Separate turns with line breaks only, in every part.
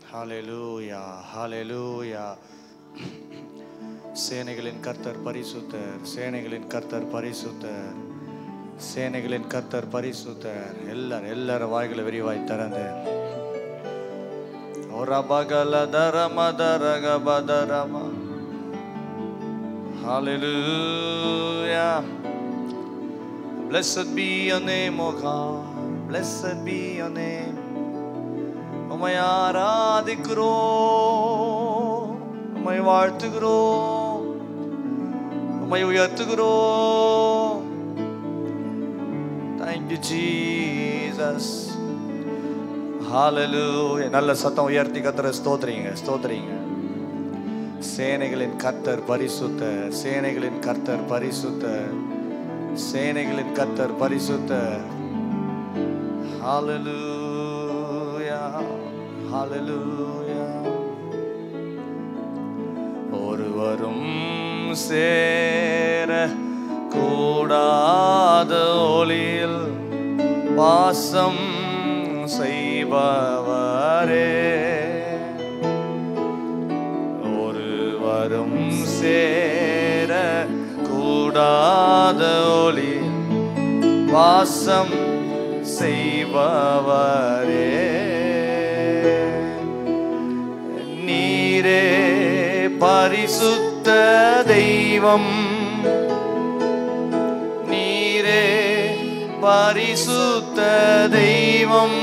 ஹalleluya ஹalleluya சேனைகளின் கர்த்தர் பரிசுத்தர் சேனைகளின் கர்த்தர் பரிசுத்தர் சேனைகளின் கர்த்தர் பரிசுத்தர் எல்லாரும் எல்லாரும் வாய்களை விரிவாய் திறந்து ஒரபகல தரம தரக பதரம Hallelujah. Blessed be your name, O God. Blessed be your name. உம்மை ஆராதிக்கிறோம் உம்மை வாழ்த்துகிறோம் உம்மை உயர்த்துகிறோம் தேங்க்யூ ஜீசஸ் ஹalleluya நல்ல சத்தம் உயர்த்தி கத்தரை ஸ்தோத்திரிங்க ஸ்தோத்திரிங்க சேனைகளின் கர்த்தர் பரிசுத்தர் சேனைகளின் கர்த்தர் பரிசுத்தர் சேனைகளின் கர்த்தர் பரிசுத்தர் ஹalleluya ஹalleluya ஒருவரும் சேர கூடாத ஒளியில் வாசம் செய்பவரே ஒருவரும் சேர கூடாத ஒளி வாசம் செய்பவரே நீரே பரிசுத்த தெய்வம் நீரே பரிசுத்த தெய்வம்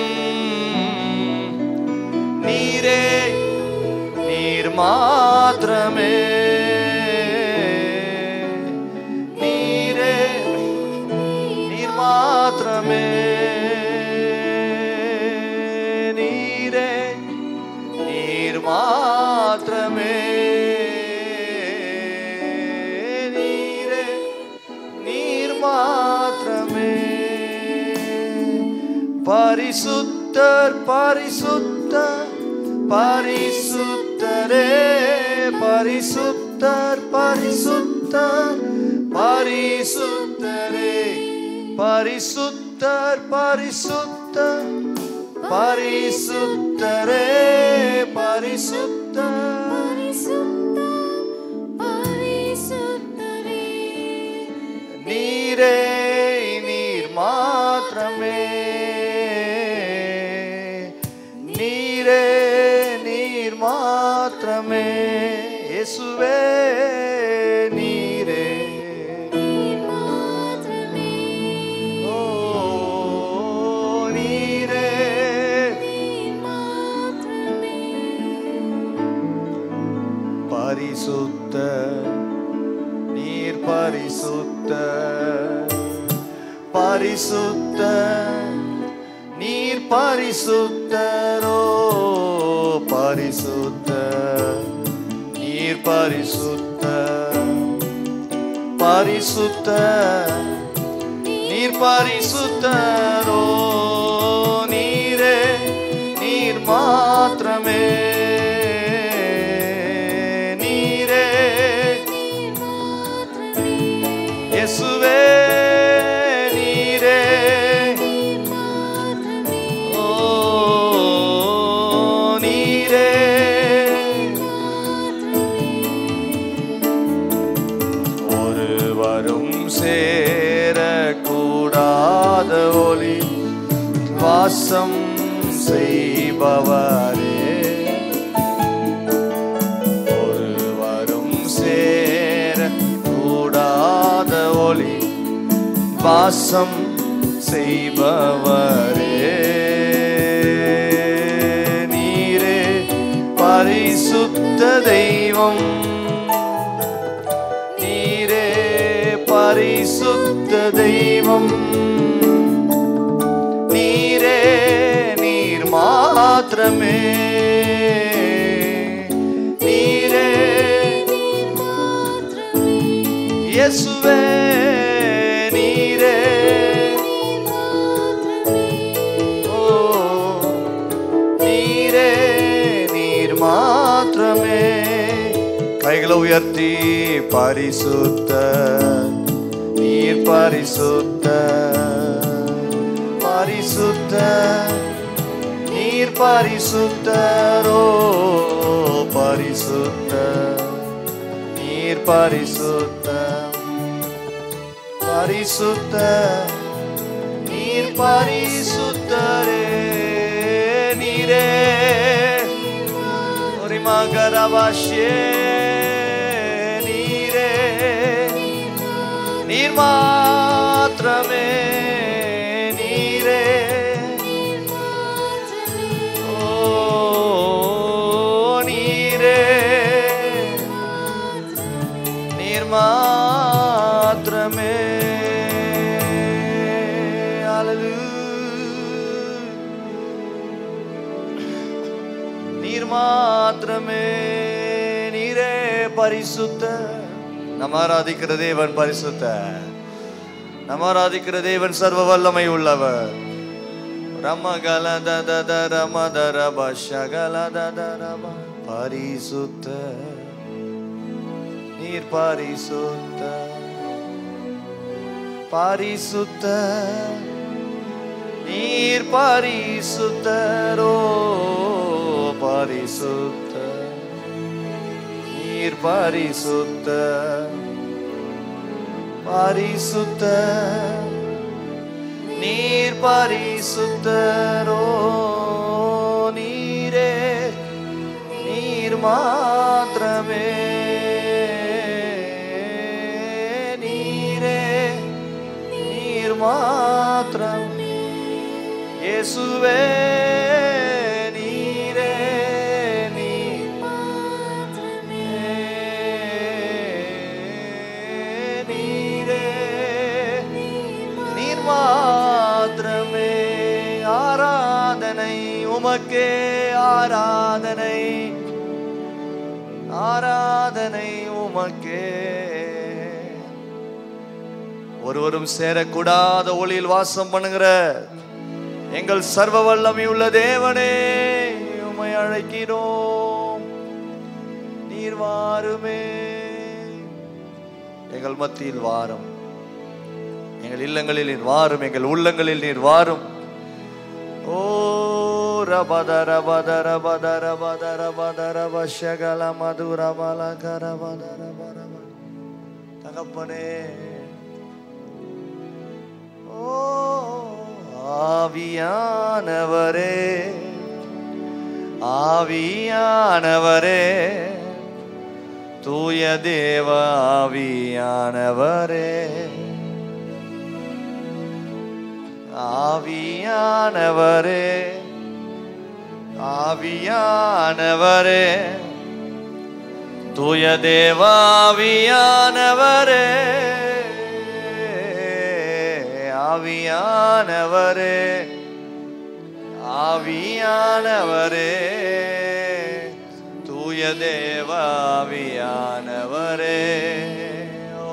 நீரே நீர் மாத்திரமே நீரே நீர் மாத்திரமே நீரே நீர் மாத்திரமே நீரே நீர் மாத்திரமே பரிசுத்தர் பரிசுத்தர் பரிசுத்தரே பரிசுத்தர் பரிசுத்தர் பரிசுத்தரே பரிசுத்தர் பரிசுத்தர் பரிசுத்தரே பரிசுத்தர் நீரே நீர் மாத்திரமே நீரே நீர் மாத்திரமே இயேசுவே நீரே ஓ நீரே பரிசுத்த நீர் பரிசுத்த பரிசுத்த நீர் பரிசுத்தரோ பரிசுத்த நீர் பரிசுத்த பரிசுத்த நீர் பரிசுத்தரோ நீரே நீர் மாத்திரமே நீரே இயேசுவே நீரே ஓ நீரே ஒருவரும் சேரக்கூடாத ஒளி வாசம் செய்பவரே ஒருவரும் சேர கூடாத ஒளி வாசம் செய்பவரே நீரே பரிசுத்த தெய்வம் நீரே பரிசுத்த தெய்வம் நீரே நீர் மாத்திரமே நீரே இயேசுவே நீரே ஓ நீரே நீர் மாத்திரமே கைகளை உயர்த்தி பரிசுத்த நீர் பரிசுத்த பரிசுத்த நீர் நீர் பரிசுத்தரோ பரிசுத்த நீர் பரிசுத்த பரிசுத்த நீர் பரிசுத்தரே நீரே ஒரு மகரவாஷே நீரே நீர் மாத்திரமே நீரே ஓ நீரே நீர் மாத்திரமே Hallelujah. நீர் மாத்திரமே நீரே பரிசுத்த நம்ம ஆராதிக்கிற தேவன் பரிசுத்த நம்ம ஆராதிக்கிற தேவன் சர்வ வல்லமை உள்ளவர் ரமகல தத ரம தர பஷகல தத ரம பரிசுத்த நீர் பரிசுத்த பரிசுத்த நீர் பரிசுத்தரோ பரிசுத்த நீர் பரிசுத்த பரிசுத்த நீர் பரிசுத்தரோ நீரே நீர் மாத்திரமே நீரே நீர் மாத்திரம் இயேசுவே நீரே நீர் நீரே நீர் மாத்திரமே ஆராதனை உமக்கே ஆராதனை ஆராதனை உமக்கே ஒருவரும் சேரக்கூடாத ஒளியில் வாசம் பண்ணுகிற எங்கள் சர்வ வல்லமை உள்ள தேவனே உமை அழைக்கிறோம் நீர் வாருமே எங்கள் மத்தியில் வாரும் எங்கள் இல்லங்களில் நீர் வாரும் எங்கள் உள்ளங்களில் நீர் வாரும் ஓ ரபத ரபத ரபத ரபத ரபத ரப ஷகல மதுர பலகர பத ரப ரப. தகப்பனே ஓ ஆவியானவரே ஆவியானவரே தூய தேவ ஆவியானவரே ஆவியானவரே ஆவியானவரே தூய தேவாவியானவரே ஆவியானவரே ஆவியானவரே தூய தேவாவியானவரே ஓ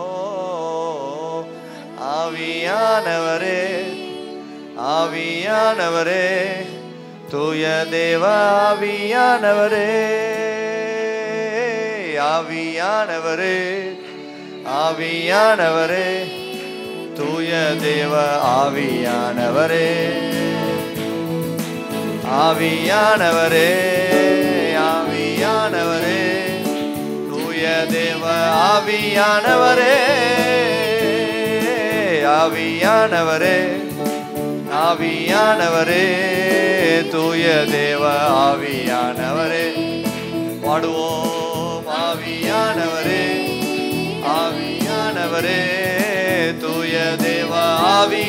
ஆவியானவரே ஆவியானவரே தூய தேவாவியானவரே ஆவியானவரே ஆவியானவரே தூய தேவ ஆவியானவரே ஆவியானவரே ஆவியானவரே தூய தேவ ஆவியானவரே ஆவியானவரே ஆவியானவரே தூய தேவ ஆவியானவரே பாடுவோம் ஆவியானவரே ஆவியானவரே தூய தேவ ஆவி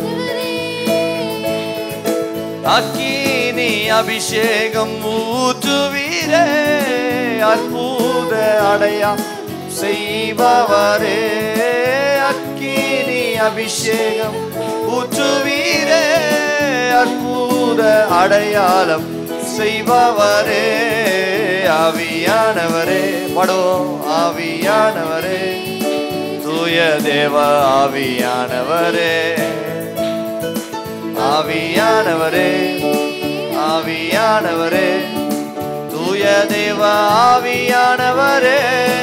அக்கினி அபிஷேகம் ஊற்றுவீரே அற்புத அடையா செய்பவரே அக்கினி அபிஷேகம் ஊற்றுவீரே அற்புத அடையாளம் செய்பவரே ஆவியானவரே படோ ஆவியானவரே தூய தேவ ஆவியானவரே ஆவியானவரே ஆவியானவரே தூய தேவ ஆவியானவரே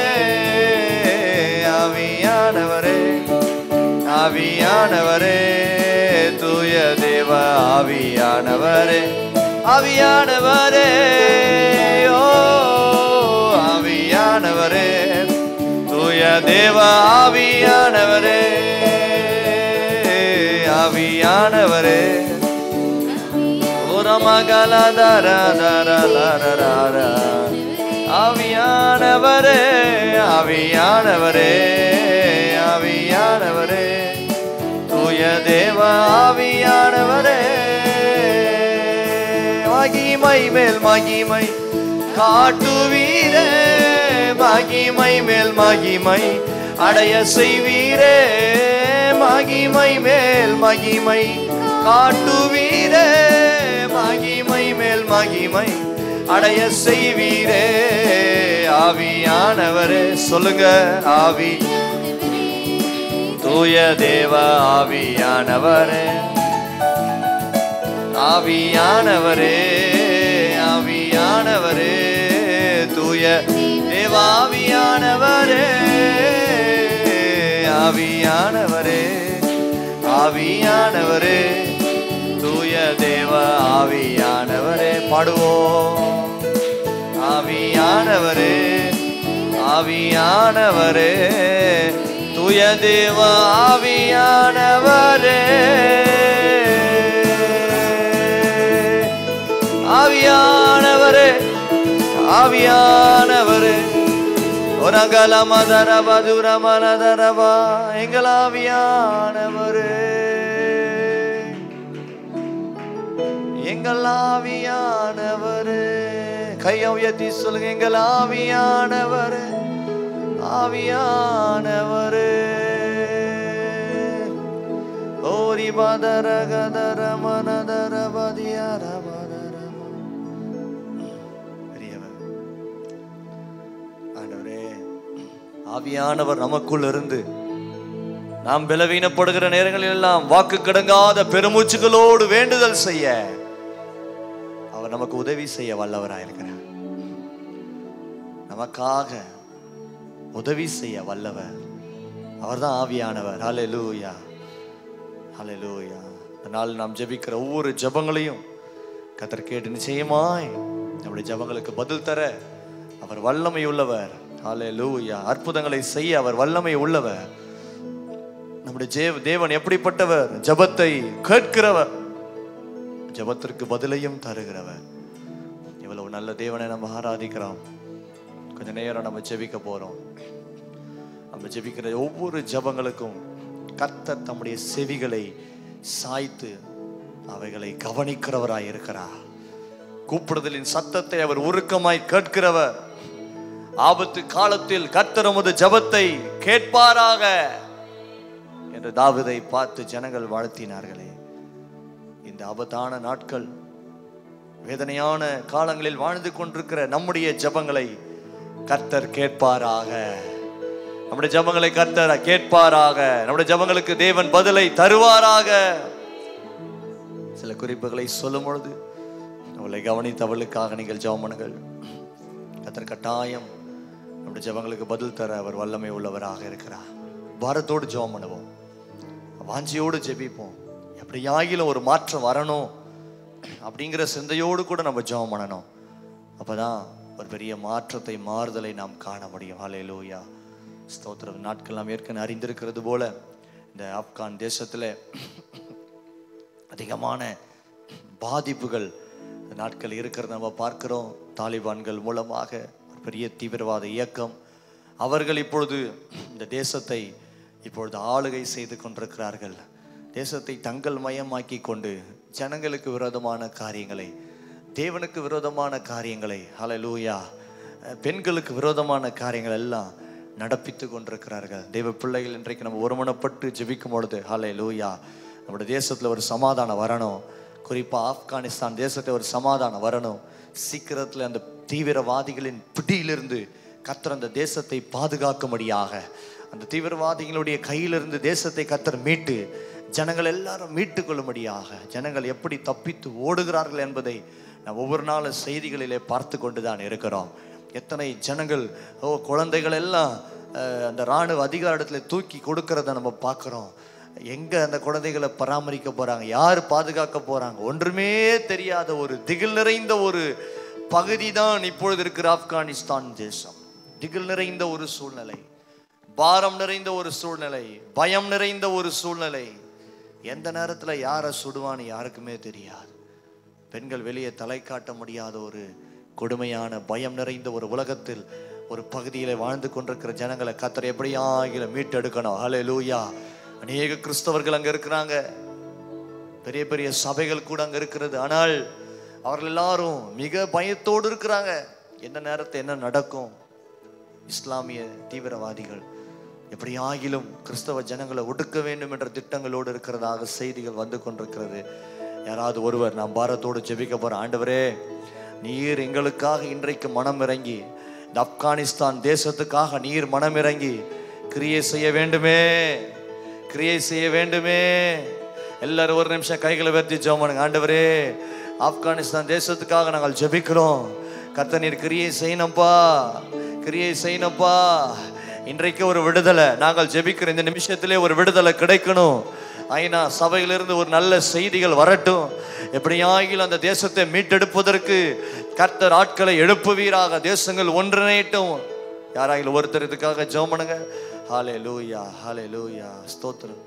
ஆவியானவரே ஆவியானவரே தூய தேவ ஆவியானவரே ஆவியானவரே ஓ ஆவியானவரே தூய தேவ ஆவியானவரே ஆவியானவரே உரமகலதரதரதரதர. ஆவியானவரே ஆவியானவரே ஆவியானவரே தூய தேவ ஆவியானவரே மகிமை மேல் மகிமை காட்டுவீரே மகிமை மேல் மகிமை அடைய செய்வீரே மகிமை மேல் மகிமை காட்டுவீரே மகிமை மேல் மகிமை அடைய செய்வீரே ஆவியானவரே சொல்லுங்க ஆவி தூய தேவ ஆவியானவரே ஆவியானவரே ஆவியானவரே தூய தேவாவியானவரே ஆவியானவரே ஆவியானவரே தூய தேவ ஆவியானவரே பாடுவோம் ஆவியானவரே ஆவியானவரே தூய தேவ ஆவியானவரே ஆவியானவரே ஆவியானவரே ஒரகல மதர மதுர மலதரவா எங்கள் ஆவியானவரே எங்கள் ஆவியானவரே கையை உயர்த்தி சொல்லுங்க எங்கள் ஆவியானவரே ஆவியானவரே ஓரி பதர கதர மனதர பதியார பெரியவர் ஆண்டவரே ஆவியானவர் நமக்குள் இருந்து நாம் பலவீனப்படுகிற நேரங்களில் எல்லாம் வாக்கு கடங்காத பெருமூச்சுகளோடு வேண்டுதல் செய்ய அவர் நமக்கு உதவி செய்ய வல்லவராயிருக்கிறார் நமக்காக உதவி செய்ய வல்லவர் அவர்தான் ஆவியானவர் ஹalleluya ஹalleluya அதனால் நாம் ஜெபிக்கிற ஒவ்வொரு ஜெபங்களையும் கத்தர் கேட்டு நிச்சயமாய் நம்முடைய ஜெபங்களுக்கு பதில் தர அவர் வல்லமை உள்ளவர் ஹalleluya அற்புதங்களை செய்ய அவர் வல்லமை உள்ளவர் நம்முடைய ஜேவ தேவன் எப்படிப்பட்டவர் ஜெபத்தை கேட்கிறவர் ஜெபத்திற்கு பதிலையும் தருகிறவர் இவ்வளவு நல்ல தேவனை நம்ம ஆராதிக்கிறோம் கொஞ்ச நேரம் நம்ம ஜெபிக்க போறோம் நம்ம ஜெபிக்கிற ஒவ்வொரு ஜெபங்களுக்கும் கர்த்தர் தம்முடைய செவிகளை சாய்த்து அவைகளை கவனிக்கிறவராய் இருக்கிறார் கூப்பிடுதலின் சத்தத்தை அவர் உருக்கமாய் கேட்கிறவர் ஆபத்து காலத்தில் கர்த்தர் உமது ஜெபத்தை கேட்பாராக என்று தாவீதை பார்த்து ஜனங்கள் வாழ்த்தினார்களே இந்த ஆபத்தான நாட்கள் வேதனையான காலங்களில் வாழ்ந்து கொண்டிருக்கிற நம்முடைய ஜெபங்களை கர்த்தர் கேட்பாராக நம்முடைய ஜெபங்களை கர்த்தர் கேட்பாராக நம்முடைய ஜெபங்களுக்கு தேவன் பதிலை தருவாராக சில குறிப்புகளை சொல்லும் பொழுது அவளை கவனித்தவளுக்காக நீங்கள் ஜெபம் பண்ணுங்கள் கர்த்தர் கட்டாயம் நம்முடைய ஜெபங்களுக்கு பதில் தர அவர் வல்லமை உள்ளவராக இருக்கிறார் பாரத்தோடு ஜெபம் பண்ணுவோம் வாஞ்சியோடு ஜெபிப்போம் எப்படியாகிலும் ஒரு மாற்றம் வரணும் அப்படிங்கிற சிந்தையோடு கூட நம்ம ஜெபம் பண்ணணும் அப்பதான் ஒரு பெரிய மாற்றத்தை மாறுதலை நாம் காண முடியும் ஹalleluya ஸ்தோத்திரம் நாட்கள் நாம் ஏற்கனவே அறிந்திருக்கிறது போல இந்த ஆப்கான் தேசத்துல அதிகமான பாதிப்புகள் இந்த நாட்கள் இருக்கிறத நம்ம பார்க்கிறோம் தாலிபான்கள் மூலமாக ஒரு பெரிய தீவிரவாத இயக்கம் அவர்கள் இப்பொழுது இந்த தேசத்தை இப்பொழுது ஆளுகை செய்து கொண்டிருக்கிறார்கள் தேசத்தை தங்கள் மயமாக்கி கொண்டு ஜனங்களுக்கு விரோதமான காரியங்களை தேவனுக்கு விரோதமான காரியங்களை ஹalleluya பெண்களுக்கு விரோதமான காரியங்கள் எல்லாம் நடப்பித்து கொண்டிருக்கிறார்கள் தேவ பிள்ளைகள் இன்றைக்கு நம்ம ஒருமனப்பட்டு ஜெபிக்கும் பொழுது ஹalleluya நம்முடைய தேசத்துல ஒரு சமாதானம் வரணும் குறிப்பா ஆப்கானிஸ்தான் தேசத்துல ஒரு சமாதானம் வரணும் சீக்கிரத்துல அந்த தீவிரவாதிகளின் பிடியிலிருந்து கத்தர் அந்த தேசத்தை பாதுகாக்கும்படியாக அந்த தீவிரவாதிகளுடைய கையிலிருந்து தேசத்தை கத்தர் மீட்டு ஜனங்கள் எல்லாரும் மீட்டு கொள்ளும்படியாக ஜனங்கள் எப்படி தப்பித்து ஓடுகிறார்கள் என்பதை நாம் ஒவ்வொரு நாளும் செய்திகளிலே பார்த்து கொண்டு தான் இருக்கிறோம் எத்தனை ஜனங்கள் ஓ குழந்தைகள் எல்லாம் அஹ், அந்த இராணுவ அதிகாரத்தில் தூக்கி கொடுக்கறத நம்ம பார்க்குறோம் எங்க அந்த குழந்தைகளை பராமரிக்க போறாங்க யார் பாதுகாக்க போறாங்க ஒன்றுமே தெரியாத ஒரு திகில் நிறைந்த ஒரு பகுதி தான் இப்பொழுது இருக்கிற ஆப்கானிஸ்தான் தேசம் திகில் நிறைந்த ஒரு சூழ்நிலை பாரம் நிறைந்த ஒரு சூழ்நிலை பயம் நிறைந்த ஒரு சூழ்நிலை எந்த நேரத்துல யாரை சுடுவான்னு யாருக்குமே தெரியாது பெண்கள் வெளியே தலை காட்ட முடியாத ஒரு கொடுமையான பயம் நிறைந்த ஒரு உலகத்தில் ஒரு பகுதியில வாழ்ந்து கொண்டிருக்கிற ஜனங்களை கத்தர் எப்படியாகில மீட்டெடுக்கணும் ஹலே லூயா அநேக கிறிஸ்தவர்கள் அங்க இருக்கிறாங்க பெரிய பெரிய சபைகள் கூட அங்க இருக்கிறது ஆனால் அவர்கள் எல்லாரும் மிக பயத்தோடு இருக்கிறாங்க எந்த நேரத்தை என்ன நடக்கும் இஸ்லாமிய தீவிரவாதிகள் எப்படியாகிலும் கிறிஸ்தவ ஜனங்களை ஒடுக்க வேண்டும் என்ற திட்டங்களோடு இருக்கிறதாக செய்திகள் வந்து கொண்டிருக்கிறது யாராவது ஒருவர் நாம் பாரத்தோடு ஜெபிக்க போற ஆண்டவரே நீர் எங்களுக்காக இன்றைக்கு மனம் இறங்கி இந்த ஆப்கானிஸ்தான் தேசத்துக்காக நீர் மனம் இறங்கி கிரியை செய்ய வேண்டுமே கிரியை செய்ய வேண்டுமே எல்லாரும் ஒரு நிமிஷம் கைகளை உயர்த்தி ஜெபம் பண்ணுங்க ஆண்டவரே ஆப்கானிஸ்தான் தேசத்துக்காக நாங்கள் ஜெபிக்கிறோம் கர்த்தர் நீர் கிரியை செய்யணும்ப்பா கிரியை செய்யணும்ப்பா இன்றைக்கு ஒரு விடுதலை நாங்கள் ஜெபிக்கிற இந்த நிமிஷத்திலே ஒரு விடுதலை கிடைக்கணும் ஐநா சபையிலிருந்து ஒரு நல்ல செய்திகள் வரட்டும் எப்படியாகிலும் அந்த தேசத்தை மீட்டெடுப்பதற்கு கர்த்தர் ஆட்களை எழுப்புவீராக தேசங்கள் ஒன்றிணையட்டும் யாராகிலும் ஒருத்தர் இதுக்காக ஜெபம் பண்ணுங்க ஹாலே லூயா ஹாலே லூயா ஸ்தோத்திரம்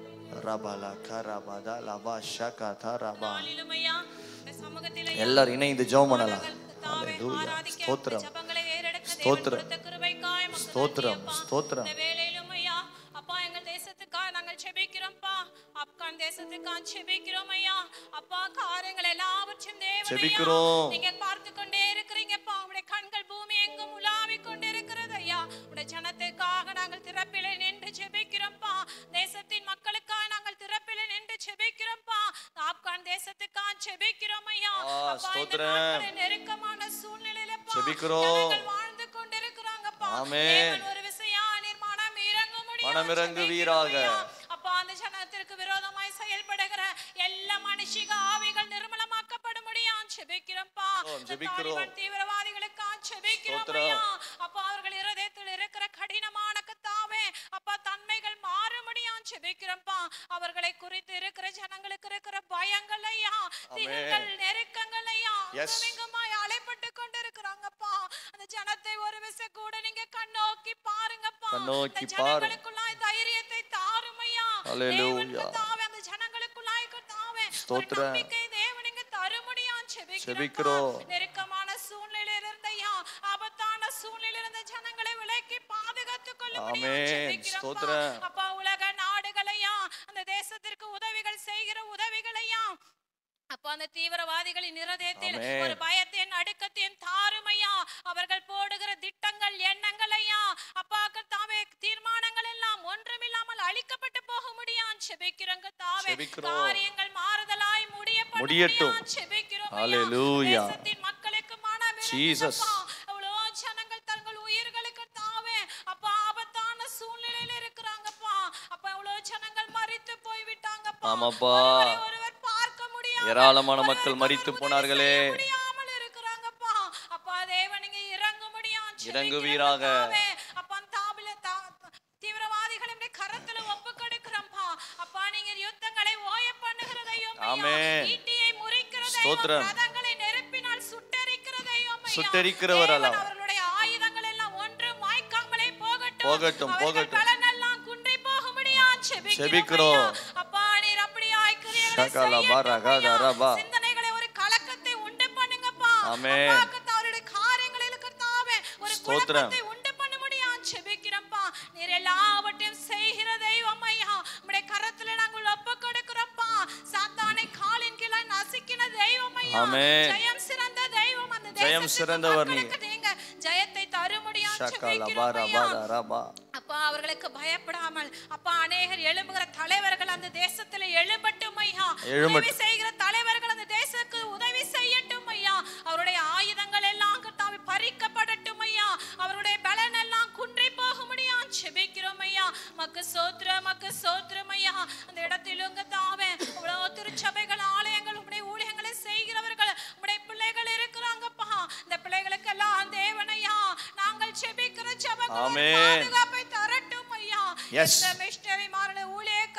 ரபாலா கரபாதா லபா ஷகா தரபா
நாளிலும் ஐயா, இந்த சமூகத்திலே
எல்லாரும் இணைந்து ஜெபம் பண்ணலாம்
கர்த்தாவே,
ஹalleluya
ஆராதிக்க
ஸ்தோத்திரம்
ஜெபங்களை ஏறெடுக்க தேவன்
ஸ்தோத்திரம்.
கொடுத்த கிருபைக்காய் உமக்கு
ஸ்தோத்திரம்,
நன்றி அப்பா.
ஸ்தோத்திரம்.
இந்த வேளையிலும் ஐயா, அப்பா எங்கள் தேசத்துக்காக நாங்கள் ஜெபிக்கிறோம்ப்பா ஆப்கான் தேசத்துக்காக ஜெபிக்கிறோம் ஐயா அப்பா காரியங்கள் எல்லாவற்றையும் தேவன் ஐயா,
ஜெபிக்கிறோம்.
நீங்க பார்த்து கொண்டே இருக்கிறீங்கப்பா உடைய கண்கள் பூமி எங்கும் உலாவிக் கொண்டு இருக்கிறது ஐயா உடைய ஜனத்துக்காக நாங்கள் திறப்பிலே நின்று ஜெபிக்கிறோம்ப்பா தேசத்தின் மக்களுக்காக நாங்கள் திறப்பிலே நின்று ஜெபிக்கிறோம்ப்பா ஆப்கான் தேசத்துக்காக ஜெபிக்கிறோம் ஐயா
ஆ,
அப்பா இந்த
ஸ்தோத்திரம்.
நாட்களில் நெருக்கமான சூழ்நிலையிலப்பா
ஜெபிக்கிறோம்.
ஜனங்கள் வாழ்ந்து கொண்டிருக்கிறாங்கப்பா
ஆமென்.
தேவன் ஒரு விசையா நீர் மனம் இறங்கும்படியா
மனம் இறங்குவீராக.
ஜெபிக்கிறோம் ஐயா. அப்பா அந்த ஜனத்திற்கு விரோதமாய் செயல்படுகிற எல்லா மனுஷிக ஆவிகள் நிர்மலமாக்கப்பட முடியும் ஜெபிக்கிறோம்ப்பா
ஓ,
இந்த
ஜெபிக்கிறோம்.
தாலிபான் தீவிரவாதிகளுக்காக ஜெபிக்கிறோம்
ஸ்தோத்திரம்.
ஐயா அப்பா அவர்கள் இருதயத்தில் இருக்கிற கடினமான கத்தாவே அப்பா தன்மைகள் மாற முடியும் ஜெபிக்கிறோம்ப்பா அவர்களை குறித்து இருக்கிற ஜனங்களுக்கு இருக்கிற பயங்கள் ஐயா திகழ்கள் நெருக்கங்கள் ஐயா
Yes.
அங்கமெங்குமாய் அலைப்பட்டு கொண்டிருக்கிறாங்கப்பா அந்த ஜனத்தை ஒரு விசை கூட நீங்க கண்ணோக்கி பாருங்கப்பா
கண்ணோக்கி
இந்த
பாரு.
ஜனங்களுக்குள்ளாய் தைரியத்தை தாரும் ஐயா
Hallelujah.
தேவன் கர்த்தாவே, அந்த ஜனங்களுக்குள்ளாய் கர்த்தாவே, ஒரு
ஸ்தோத்திரம்.
நம்பிக்கை தேவன் நீங்க தரும்படியாம் ஜெபிக்கிறோம்ப்பா.
ஜெபிக்கிறோம்.
நெருக்கமான சூழ்நிலையில இருந்த ஐயா ஆபத்தான சூழ்நிலையில இருந்த ஜனங்களை விலக்கி பாதுகாத்துக் கொள்ளும்படியாம்
ஆமென்.
ஜெபிக்கிறோம்ப்பா.
ஸ்தோத்திரம்.
அப்பா உலக நாடுகளையா அந்த தேசத்திற்கு உதவிகள் செய்கிற உதவிகளையா அப்பா அந்த தீவிரவாதிகளின் இருதயத்தில்
ஆமென்.
ஒரு பயத்தையும் நடுக்கத்தையும் தாருமையா அவர்கள் போடுகிற திட்டங்கள் எண்ணங்கள் ஐயா அப்பா கர்த்தாவே தீர்மானங்கள் எல்லாம் ஒன்றுமில்லாமல் அழிக்கப்பட்டு போக முடியும் செபிக்கிறங்க தாவே
ஜெபிக்கிறோம்.
காரியங்கள் மாறுதலாய் முடிய
முடியட்டும்.
செபிக்கிறோம்
Hallelujah.
தேசத்தின் மக்களுக்கு மனம்
Jesus.
அவ்வளோ ஜனங்கள் தங்கள் உயிர்களுக்கு தாவே அப்பா ஆபத்தான சூழ்நிலையில இருக்கிறாங்கப்பா அப்பா அவ்வளோ ஜனங்கள் மரித்து போய் விட்டாங்கப்பா
ஆமாப்பா.
ஒருவரை ஒருவர் பார்க்க முடியாம
ஏராளமான மக்கள்
ஒருவருக்கு
மரித்து
ஒருவர்
போனார்களே.
உதவி செய்ய முடியாமல் இருக்கிறாங்கப்பா அப்பா தேவன் நீங்க இறங்க முடியும்
இறங்குவீராக.
அப்பா தாபில தா- தீவிரவாதிகளுடைய கரத்துல ஒப்பு கொடுக்கிறோம்ப்பா அப்பா நீங்க யுத்தங்களை ஓய பண்ணுகிறதையும் ஐயா,
ஆமென்.
ஈட்டியை முறிக்கிறதையும்
ஸ்தோத்திரம்.
ரதங்களை நெருப்பினால் சுட்டெரிக்கிறதையும் ஐயா,
சுட்டெரிக்கிறவர்
தேவன்
அல்ல.
அவர்களுடைய ஆயுதங்கள் எல்லாம் ஒன்று மாய்க்காமலே போகட்டும்
போகட்டும்,
அவர்கள்
போகட்டும்.
பலனெல்லாம் குன்றி போகும்படியா ஜெபிக்கிறோம்
ஜெபிக்கிறோம்.
ஐயா. அப்பா நீர் அப்படியாய் கிரியைகளை
ஷகல
செய்யட்டும்
பரக
ஐயா.
தரபா.
சிந்தனைகளை ஒரு கலக்கத்தை உண்டு பண்ணுங்கப்பா
ஆமென்.
அப்பா, கர்த்தாவே, காரியங்களில் கர்த்தாவே ஒரு
ஸ்தோத்திரம்.
குழப்பத்தை உண்டு பண்ணும்படியா ஜெபிக்கிறோம்ப்பா நீர் எல்லாவற்றையும் செய்கிற தெய்வம் ஐயா உம்முடைய கரத்துல நாங்கள் ஒப்பு கொடுக்கிறோம்ப்பா சாத்தானை காலின் கீழே நசுக்கின தெய்வம் ஐயா
ஆமென்.
ஜெயம் சிறந்த தெய்வம் அந்த
ஜெயம்
தேசத்தின்
சிறந்தவர்
மக்களுக்கு நீங்க ஜெயத்தை தரும்படியா
ஷகல
ஜெபிக்கிறோம்
பர
ஐயா
பர ரபா
அப்பா அவர்களுக்கு பயப்படாமல் அப்பா அநேகர் எழும்புகிற தலைவர்கள் அந்த தேசத்துல எழும்பட்டும் ஐயா
எழும்பட்டும்.
உதவி செய்கிற தலைவர்கள் அந்த தேசத்துக்கு உதவி செய்யட்டும் ஐயா அவருடைய ஆயுதங்கள் எல்லாம் கர்த்தாவே பறிக்கப்படட்டும் ஐயா அவருடைய பலன் எல்லாம் குன்றி போக முடியும் ஜெபிக்கிறோம் ஐயா மக்கு சோத்ர மக்கு சோத்ரம் ஐயா அந்த இடத்திலும் கர்த்தாவே அவ்வளவு திருச்சபைகள் ஆலயங்கள் உம்முடைய ஊழியங்களை செய்கிறவர்கள் உம்முடைய பிள்ளைகள் இருக்கிறாங்கப்பா இந்த பிள்ளைகளுக்கு எல்லாம் தேவனையா நாங்கள் ஜெபிக்கிற ஜெபங்கள்
ஆமென்.
பாதுகாப்பை தரட்டும் ஐயா
Yes.
இந்த மிஷனரிமார்களே ஊழியக்காரர்களுக்கு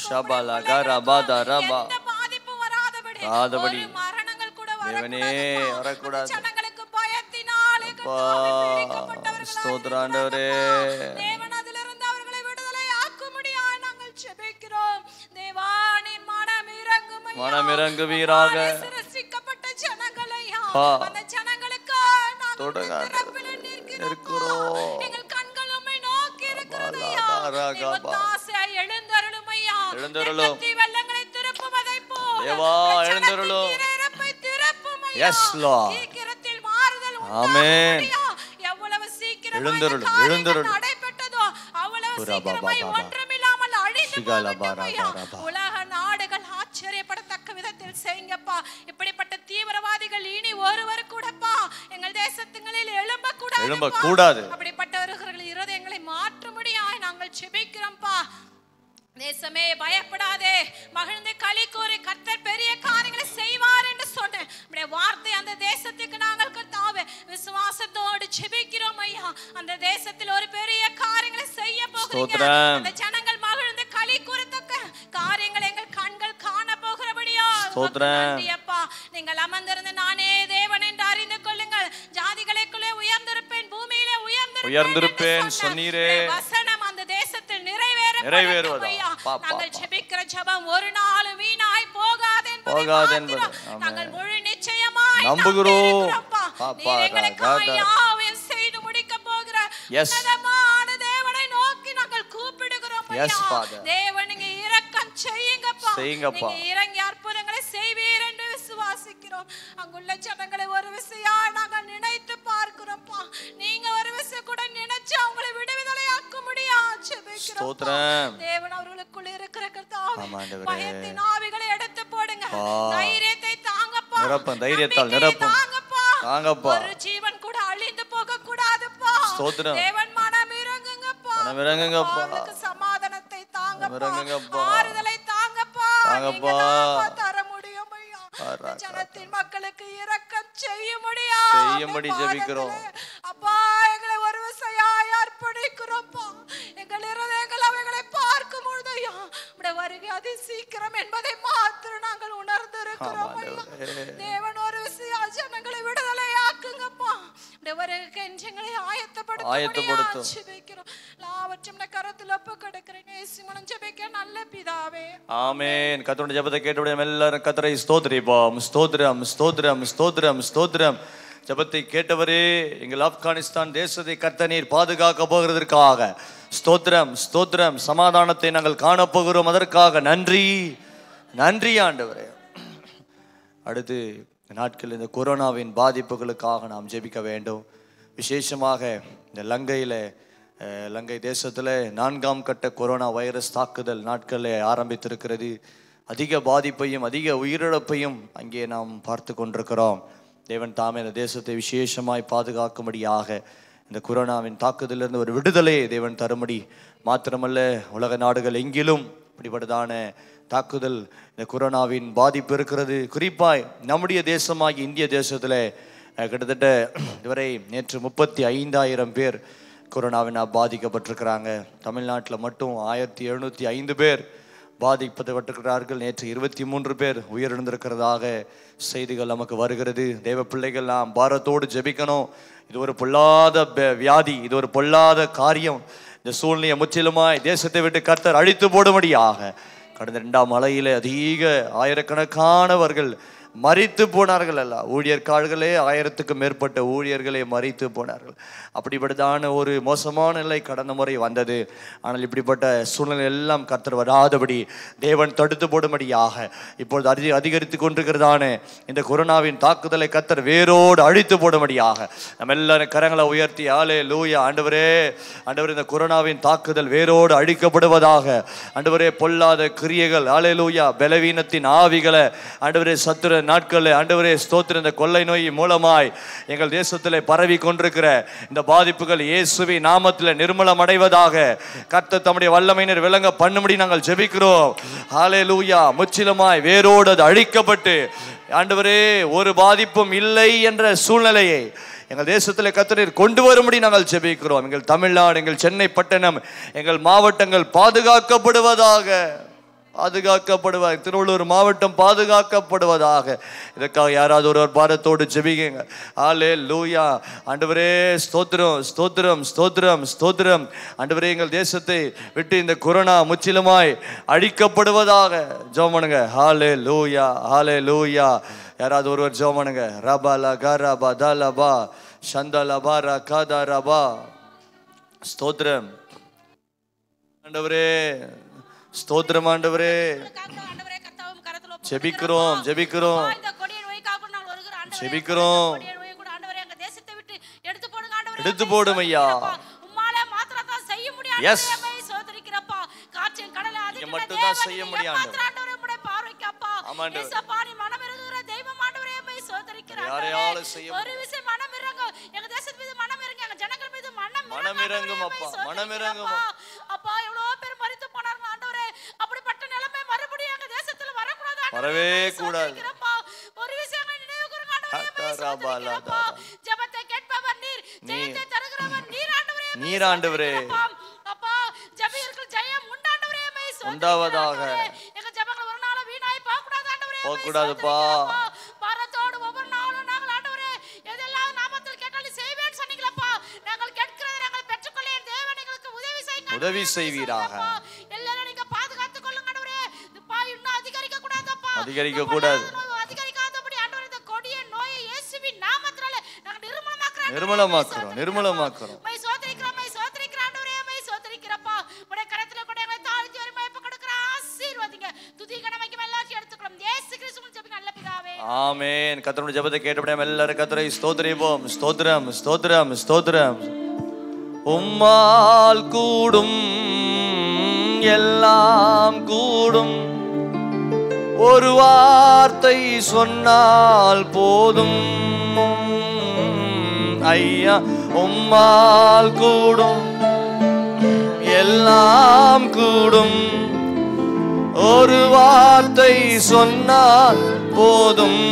ஷபல
உம்முடைய
கரபத
பிள்ளைகளுக்கும்
ரபா.
எந்த பாதிப்பும் வராதபடி
வராதபடி.
ஒரு மரணங்கள் கூட
தேவனே,
வரக்கூடாதுப்பா.
வரக்கூடாது.
அந்த ஜனங்களுக்கு பயத்தினாலே
அப்பா,
கர்த்தாவே பிடிக்கப்பட்டவர்களாய்
ஸ்தோத்திரம் ஆண்டவரே.
இருக்கிறாங்கப்பா. தேவன் அதிலிருந்து அவர்களை விடுதலை ஆக்கும்படியாய் நாங்கள் ஜெபிக்கிறோம் தேவா நீர் மனம் இறங்கும் ஐயா.
மனம் இறங்குவீராக.
உம்மாலே சிருஷ்டிக்கப்பட்ட ஜனங்கள் ஐயா.
அப்பா.
அந்த ஜனங்களுக்கு நாங்கள்
தொடுங்க
உம்முடைய திறப்பிலே நிற்கிறோம்
இருக்கிறோம்.
எங்கள் கண்கள் உம்மை நோக்கி இருக்கிறது ஐயா.
பாலாதாரகபா.
நீர் ஒத்தாசையாய் எழுந்தருளும் ஐயா.
எழுந்தருளும்.
எண்ணத்தி வெள்ளங்களை திருப்புவதைப் போல
தேவா,
இந்த
எழுந்தருளும்.
ஜனத்தின் இறையிறப்பை திருப்பும் ஐயா.
Yes, Lord.
சீக்கிரத்தில் மாறுதல்
ஆமென்.
உண்டாகும் ஐயா. எவ்வளவு சீக்கிரமாய் இந்த
எழுந்தருளும்,
காரியங்கள்
எழுந்தருளும்.
நடைபெற்றதோ, அவ்வளவு
புரா பா பா
சீக்கிரமாய்
பா பா.
ஒன்றுமில்லாமல் அழிந்து
சிகால
போகட்டும்
பாரா
ஐயா.
பாரா பா.
உலக நாடுகள் ஆச்சரியப்படத்தக்க விதத்தில் செய்யுங்கப்பா இப்படிப்பட்ட தீவிரவாதிகள் இனி ஒருவர் கூடப்பா எங்கள் தேசத்துங்களில் எழும்ப கூடாது
எழும்பக்கூடாது.
அப்படிப்பட்டவர்கள் இருதயங்களை மாற்றும்படியாய் நாங்கள் செபிக்கிறோம்ப்பா தேசமே பயப்படாதே மகிழ்ந்து களி கூறி கர்த்தர் பெரிய காரியங்களை செய்வார் என்று சொன்னேன் உம்முடைய வார்த்தை அந்த தேசத்துக்கு நாங்கள் கர்த்தாவே விசுவாசத்தோடு ஜெபிக்கிறோம் ஐயா அந்த தேசத்தில் ஒரு பெரிய காரியங்களை செய்ய போகிறீங்க
ஸ்தோத்திரம்.
அந்த ஜனங்கள் மகிழ்ந்து களி கூறத்தக்க காரியங்கள் எங்கள் கண்கள் காண போகிறபடியா
ஸ்தோத்திரம்.
நன்றி அப்பா நீங்கள் அமர்ந்திருந்து நானே தேவன் என்று அறிந்து கொள்ளுங்கள் ஜாதிகளுக்குள்ளே உயர்ந்திருப்பேன் பூமியிலே உயர்ந்திருப்பேன்
உயர்ந்திருப்பேன்
என்று சொன்ன
சொன்னீரே.
உம்முடைய வசனம் அந்த தேசத்தில் நிறைவேற
நிறைவேறுவதா?
ஐயா
பா, பா,
நாங்கள்
பா.
ஜெபிக்கிற ஜெபம் ஒரு நாளும் வீணாய் போகாது என்பதை
போகாது
மாத்திரம்
என்பது. ஆமென்.
நாங்கள் முழு நிச்சயமாய்
நம்புகிறோம்.
நம்பியிருக்கிறோம்ப்பா.
பா,
நீர்
பா,
எங்களுக்காக
கா, கா.
யாவையும் செய்து முடிக்க போகிற
Yes.
உன்னதமான தேவனை நோக்கி நாங்கள் கூப்பிடுகிறோம்
Yes,
ஐயா.
Father.
தேவன் நீங்க இரக்கம் செய்யுங்கப்பா
செய்யுங்கப்பா.
நீங்க இறங்கி அற்புதங்களை செய்வீர் என்று விசுவாசிக்கிறோம் அங்குள்ள ஜனங்களை ஒரு விசையா நாங்கள் நினைத்து பார்க்கிறோம்ப்பா நீங்க ஒரு விசை கூட நினைச்சு அவங்களை விடுதலை ஆக்க முடியும்
ஸ்தோத்திரம்.
தேவன் அவர்களுக்குள் இருக்கிற கர்த்தாவே,
ஆமா, ஆண்டவரே.
பயத்தின் ஆவிகளை எடுத்து போடுங்க
ஆ.
தைரியத்தை தாங்கப்பா
நிரப்பும், தைரியத்தால்
நம்பிக்கையை
நிரப்பும்.
தாங்கப்பா
தாங்கப்பா.
ஒரு ஜீவன் கூட அழிந்து போக கூடாதுப்பா
ஸ்தோத்திரம்.
தேவன் மனம் இறங்குங்கப்பா
மனம் இறங்குங்கப்பா.
அவளுக்கு சமாதானத்தை தாங்கப்பா
இறங்குங்கப்பா.
ஆறுதலை தாங்கப்பா
தாங்கப்பா.
நீங்க தான்ப்பா தர முடியும் ஐயா
ஆரா,
ஜனத்தின் மக்களுக்கு இரக்கம் செய்ய முடியா
செய்யும்படி ஜெபிக்கிறோம்.
அப்பா எங்களை ஒரு விசையாய் அர்ப்பணிக்கிறோம்ப்பா எங்கள் இருதயங்கள் அவைகளை பார்க்கும் பொழுது ஐயா உடைய வருகை அதி சீக்கிரம் என்பதை மாத்திரம் நாங்கள் உணர்ந்திருக்கிறோம்
ஆமா,
ஐயா
ஆண்டவரே.
தேவன் ஒரு விசையா ஜனங்களை விடுதலை ஆக்குங்கப்பா உடைய வருகைக்கு எங்களை ஆயத்தப்படுத்த
ஆயத்தப்படுத்தும்.
ஜெபிக்கிறோம் எல்லாவற்றும் நான் கரத்தில் ஒப்பு கொடுக்கிறேன் இயேசு மூலம் ஜெபிக்க நல்ல பிதாவே
ஆமென் கத்தருடைய ஜெபத்தை கேட்டவுடைய எல்லாரும் கத்தரை ஸ்தோத்திரிப்போம் ஸ்தோத்திரம் ஸ்தோத்திரம் ஸ்தோத்திரம் ஸ்தோத்திரம் ஜெபத்தை கேட்டவரே எங்கள் ஆப்கானிஸ்தான் தேசத்தை கர்த்த நீர் பாதுகாக்க போகிறதற்காக ஸ்தோத்திரம் ஸ்தோத்திரம் சமாதானத்தை நாங்கள் காணப்போகிறோம் அதற்காக நன்றி நன்றி ஆண்டவரே அடுத்து இந்த நாட்கள் இந்த கொரோனாவின் பாதிப்புகளுக்காக நாம் ஜெபிக்க வேண்டும் விசேஷமாக இந்த லங்கையில் அஹ், லங்கை தேசத்தில் நான்காம் கட்ட கொரோனா வைரஸ் தாக்குதல் நாட்களில் ஆரம்பித்திருக்கிறது அதிக பாதிப்பையும் அதிக உயிரிழப்பையும் அங்கே நாம் பார்த்து கொண்டிருக்கிறோம் தேவன் தாமே இந்த தேசத்தை விசேஷமாய் பாதுகாக்கும்படியாக இந்த கொரோனாவின் தாக்குதலிருந்து ஒரு விடுதலையை தேவன் தரும்படி மாத்திரமல்ல உலக நாடுகள் எங்கிலும் இப்படிப்பட்டதான தாக்குதல் இந்த கொரோனாவின் பாதிப்பு இருக்கிறது குறிப்பாய் நம்முடைய தேசமாகி இந்திய தேசத்தில் கிட்டத்தட்ட இதுவரை நேற்று முப்பத்தி ஐந்தாயிரம் பேர் கொரோனாவினால் பாதிக்கப்பட்டிருக்கிறாங்க தமிழ்நாட்டில் மட்டும் ஆயிரத்தி எழுநூற்றி ஐந்து பேர் பாதிக்கப்பட்டிருக்கிறார்கள் நேற்று இருபத்தி மூன்று பேர் உயிரிழந்திருக்கிறதாக செய்திகள் நமக்கு வருகிறது தேவ பிள்ளைகள் நாம் பாரத்தோடு ஜெபிக்கணும் இது ஒரு பொல்லாத ப- வியாதி இது ஒரு பொல்லாத காரியம் இந்த சூழ்நிலையை முற்றிலுமாய் தேசத்தை விட்டு கர்த்தர் அழித்து போடும்படியாக கடந்த ரெண்டாம் மலையில அதிக ஆயிரக்கணக்கானவர்கள் மறித்து போனார்கள் அல்ல ஊழியர்கால்களே ஆயிரத்துக்கும் மேற்பட்ட ஊழியர்களே மறித்து போனார்கள் அப்படிப்பட்டதான ஒரு மோசமான நிலை கடந்த முறை வந்தது ஆனால் இப்படிப்பட்ட சூழ்நிலை எல்லாம் கர்த்தர் வராதபடி தேவன் தடுத்து போடும்படியாக இப்பொழுது அதி அதிகரித்து கொண்டிருக்கிறதான இந்த கொரோனாவின் தாக்குதலை கர்த்தர் வேரோடு அழித்து போடும்படியாக நம்ம எல்லாரும் கரங்களை உயர்த்தி ஆலே லூயா ஆண்டவரே ஆண்டவரே இந்த கொரோனாவின் தாக்குதல் வேரோடு அழிக்கப்படுவதாக ஆண்டவரே பொல்லாத கிரியைகள் ஆலே லூயா பலவீனத்தின் ஆவிகளை ஆண்டவரே சத்துர நாட்களில் ஆண்டவரே ஸ்தோத்திர இந்த கொள்ளை நோய் மூலமாய் எங்கள் தேசத்தில் பரவி கொண்டிருக்கிற இந்த பாதிப்புகள் இயேசுவி நாமத்தில் நிர்மலம் அடைவதாக கர்த்தர் தம்முடைய வல்லமையினர் விளங்க பண்ணும்படி நாங்கள் ஜெபிக்கிறோம் ஹாலே லூயா முற்றிலுமாய் வேரோடு அது அழிக்கப்பட்டு ஆண்டவரே ஒரு பாதிப்பும் இல்லை என்ற சூழ்நிலையை எங்கள் தேசத்தில் கத்தரீர் கொண்டு வரும்படி நாங்கள் ஜெபிக்கிறோம் எங்கள் தமிழ்நாடு எங்கள் சென்னை பட்டணம் எங்கள் மாவட்டங்கள் பாதுகாக்கப்படுவதாக பாதுகாக்கப்படுவார் திருவள்ளூர் மாவட்டம் பாதுகாக்கப்படுவதாக இதற்காக யாராவது ஒருவர் பாரத்தோடு ஜெபிக்குங்க ஆலே லூயா ஆண்டவரே ஸ்தோத்திரம் ஸ்தோத்திரம் ஸ்தோத்திரம் ஸ்தோத்திரம் ஆண்டவரே எங்கள் தேசத்தை விட்டு இந்த கொரோனா முற்றிலுமாய் அழிக்கப்படுவதாக ஜெபம் பண்ணுங்க ஹாலே லூயா ஹாலே லூயா யாராவது ஒருவர் ஜெபம் பண்ணுங்க ரபா லகா ரபா த லபா ஷந்த லபா ரகா ரபா ஸ்தோத்திரம் ஆண்டவரே ஸ்தோத்திரம் ஆண்டவரே
ஆண்டவரே கர்த்தாவும் கரத்துல ஒப்புக்
ஜெபிக்கிறோம்
கொடுக்கிறோம்.
ஜெபிக்கிறோம்
அப்பா, இந்த கொடிய நோய்க்காக நாங்கள் வருகிற ஆண்டவரே,
ஜெபிக்கிறோம்.
இந்த கொடிய நோயை கூட ஆண்டவரே, எங்க தேசத்தை விட்டு எடுத்து போடுங்க ஆண்டவரே.
எடுத்து
உம்மை
போடும் ஐயா.
சோதரிக்கிறப்பா. உம்மால மாத்திரம்தான் செய்ய முடியும்
Yes.
ஆண்டவரே, உம்மை சோதரிக்கிறப்பா. காற்றின் கடலை அதிர்கிற
மட்டும்தான்
தேவன்
செய்ய
நீங்க
முடியும்
மாத்திரம் ஆண்டவரே, உம்முடைய பார்வைக்கு அப்பா.
ஆமா ஆண்டவரே.
இயேசப்பா, நீ மனமிரங்குகிற தெய்வம் ஆண்டவரே, உம்மை சோதரிக்கிற
யாரையாலும்
ஆண்டவரே.
செய்ய
ஒரு விஷயம் மனம் இறங்கு. எங்க தேசத்து மீது மனம் இறங்கு. எங்க ஜனங்கள் மீது மனம் இறங்கு
மனம் இறங்கும்
ஆண்டவரே,
அப்பா.
உம்மை
மனம் இறங்கும்
சோதரிக்கிறப்பா. அப்பா எவ்வளவு பேர் மரித்து போனாங்க ஆண்டவரே அப்படிப்பட்ட நிலைமை மறுபடியும் எங்க தேசத்துல வரக்கூடாது ஆண்டவரே.
வரவே
உம்மை
கூடாது.
சோதரிக்கிறப்பா. ஒரு விஷயங்களை நினைவு கூறுங்க ஆண்டவரே, உம்மை
அத்தரபா
சோதரிக்கிறப்பா.
லதா.
ஜெபத்தை கேட்பவர் நீர்
நீர்.
ஜெயத்தை தருகிறவர் நீர் ஆண்டவரே உம்மை
நீர் ஆண்டவரே.
சோதரிக்கிறப்பா. அப்பா ஜெபியர்கள் ஜெயம் உண்டாண்டவரே உம்மை சோதரிக்கிறோம்
உண்டாவதாக.
ஆண்டவரே. எங்க ஜெபங்கள் ஒரு நாளும் வீணாய் போகக்கூடாது ஆண்டவரே உம்மை
போகக்கூடாதுப்பா.
சோதரிக்கிறோம்ப்பா. பாரத்தோடு ஒவ்வொரு நாளும் நாங்கள் ஆண்டவரே எதெல்லாம் நாமத்தில் கேட்டாலும் செய்வேன் சொன்னீங்களப்பா நாங்கள் கேட்கிறதை நாங்கள் பெற்றுக்கொள்ள என் தேவன் எங்களுக்கு உதவி செய்யுங்க
உதவி செய்வீராக.
எல்லாரும் நீங்க பாதுகாத்துக் கொள்ளுங்க ஆண்டவரே இதுப்பா இன்னும் அதிகரிக்க கூடாதப்பா
அதிகரிக்க கூடாது.
அதிகரிக்காதபடி ஆண்டவரே இந்த கொடிய நோயை இயேசுவின் நாமத்தினால நாங்கள் நிர்மூலமாக்குறோம்
நிர்மூலமாக்குறோம், நிர்மூலமாக்குறோம்.
மை சோதரிக்கிறோம் மை சோதரிக்கிற ஆண்டவரே மை சோதரிக்கிறப்பா உடைய கரத்துல கூட எங்களை தாழ்த்தி ஒரு மயப்ப கொடுக்கிற ஆசீர்வதிங்க துதி கணமைக்கு எல்லாத்தையும் எடுத்துக்கிறோம் இயேசு கிறிஸ்துவின் ஜெபம் நல்ல பிதாவே
ஆமென் கத்தருடைய ஜெபத்தை கேட்டபடியே எல்லாரும் கத்தரை ஸ்தோத்திரிப்போம் ஸ்தோத்திரம் ஸ்தோத்திரம் ஸ்தோத்திரம் உம்மால் கூடும் எல்லாம் கூடும் ஒரு வார்த்தை சொன்னால் போதும் ஐயா உம்மால் கூடும் எல்லாம் கூடும் ஒரு வார்த்தை சொன்னால் போதும்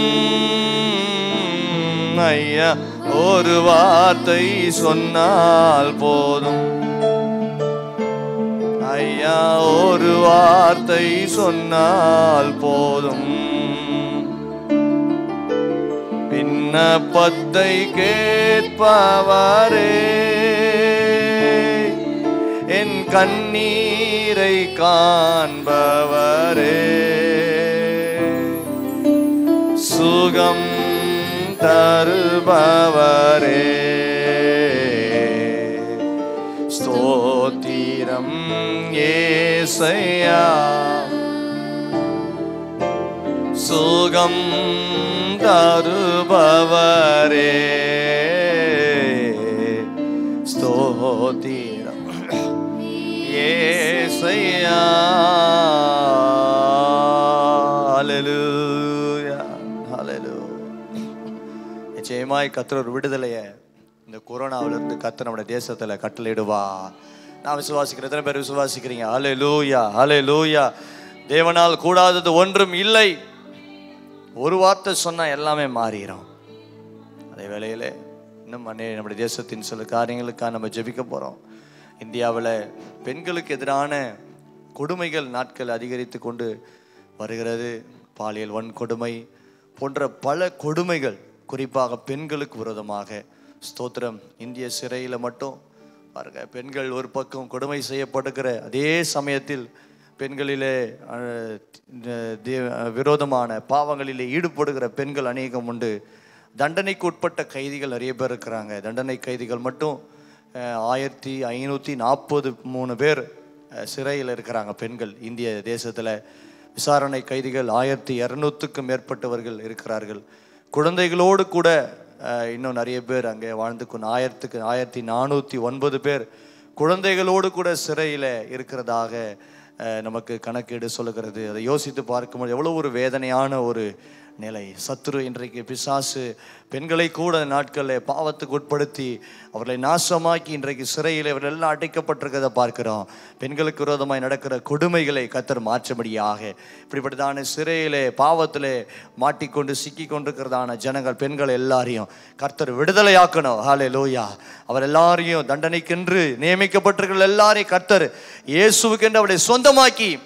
ஐயா ஒரு வார்த்தை சொன்னால் போதும் ஐயா ஒரு வார்த்தை சொன்னால் போதும் விண்ணப்பத்தை கேட்பவரே என் கண்ணீரை காண்பவரே சுகம் தருபவரே ஸ்தோத்திரம் ஏசையா சுகம் தருபவரே ஸ்தோத்திரம் ஏசையா ஹalleluya ஹalleluya நிச்சயமாய் கர்த்தர் ஒரு விடுதலையை இந்த கொரோனாவிலிருந்து கர்த்தர் நம்முடைய தேசத்துல கட்டளையிடுவா நான் விசுவாசிக்கிறேன் எத்தனை பேர் விசுவாசிக்கிறீங்க ஹலே லூயா ஹலே லூயா தேவனால் கூடாதது ஒன்றும் இல்லை ஒரு வார்த்தை சொன்னா எல்லாமே மாறிடும் அதே வேளையிலே இன்னும் அநே நம்முடைய தேசத்தின் சில காரியங்களுக்காக நம்ம ஜெபிக்க போகிறோம் இந்தியாவில் பெண்களுக்கு எதிரான கொடுமைகள் நாட்கள் அதிகரித்து கொண்டு வருகிறது பாலியல் வன்கொடுமை போன்ற பல கொடுமைகள் குறிப்பாக பெண்களுக்கு விரோதமாக ஸ்தோத்திரம் இந்திய சிறையில் மட்டும் பாருங்க பெண்கள் ஒரு பக்கம் கொடுமை செய்யப்படுகிற அதே சமயத்தில் பெண்களிலே அஹ், தே- விரோதமான பாவங்களிலே ஈடுபடுகிற பெண்கள் அநேகம் உண்டு தண்டனைக்கு உட்பட்ட கைதிகள் நிறைய பேர் இருக்கிறாங்க தண்டனை கைதிகள் மட்டும் அஹ், ஆயிரத்தி ஐநூற்றி நாற்பது மூணு பேர் அஹ், சிறையில் இருக்கிறாங்க பெண்கள் இந்திய தேசத்தில் விசாரணை கைதிகள் ஆயிரத்தி இரநூத்துக்கும் மேற்பட்டவர்கள் இருக்கிறார்கள் குழந்தைகளோடு கூட அஹ், இன்னும் நிறைய பேர் அங்கே வாழ்ந்து கொண்டு ஆயிரத்துக்கு ஆயிரத்தி நானூற்றி ஒன்பது பேர் குழந்தைகளோடு கூட சிறையில் இருக்கிறதாக அஹ், நமக்கு கணக்கீடு சொல்லுகிறது அதை யோசித்து பார்க்கும்போது எவ்வளோ ஒரு வேதனையான ஒரு நிலை சத்துரு இன்றைக்கு பிசாசு பெண்களை கூட அந்த நாட்களில் பாவத்துக்கு உட்படுத்தி அவர்களை நாசமாக்கி இன்றைக்கு சிறையில் இவர்கள் எல்லாம் அடைக்கப்பட்டிருக்கிறத பார்க்கிறோம் பெண்களுக்கு விரோதமாய் நடக்கிற கொடுமைகளை கத்தர் மாற்றும்படியாக இப்படிப்பட்டதான சிறையிலே பாவத்திலே மாட்டிக்கொண்டு சிக்கி கொண்டிருக்கிறதான ஜனங்கள் பெண்கள் எல்லாரையும் கர்த்தர் விடுதலையாக்கணும் ஹாலே லோயா அவர் எல்லாரையும் தண்டனைக்கென்று நியமிக்கப்பட்டிருக்கிற எல்லாரையும் கர்த்தர் இயேசுவுக்கென்று அவரை சொந்தமாக்கி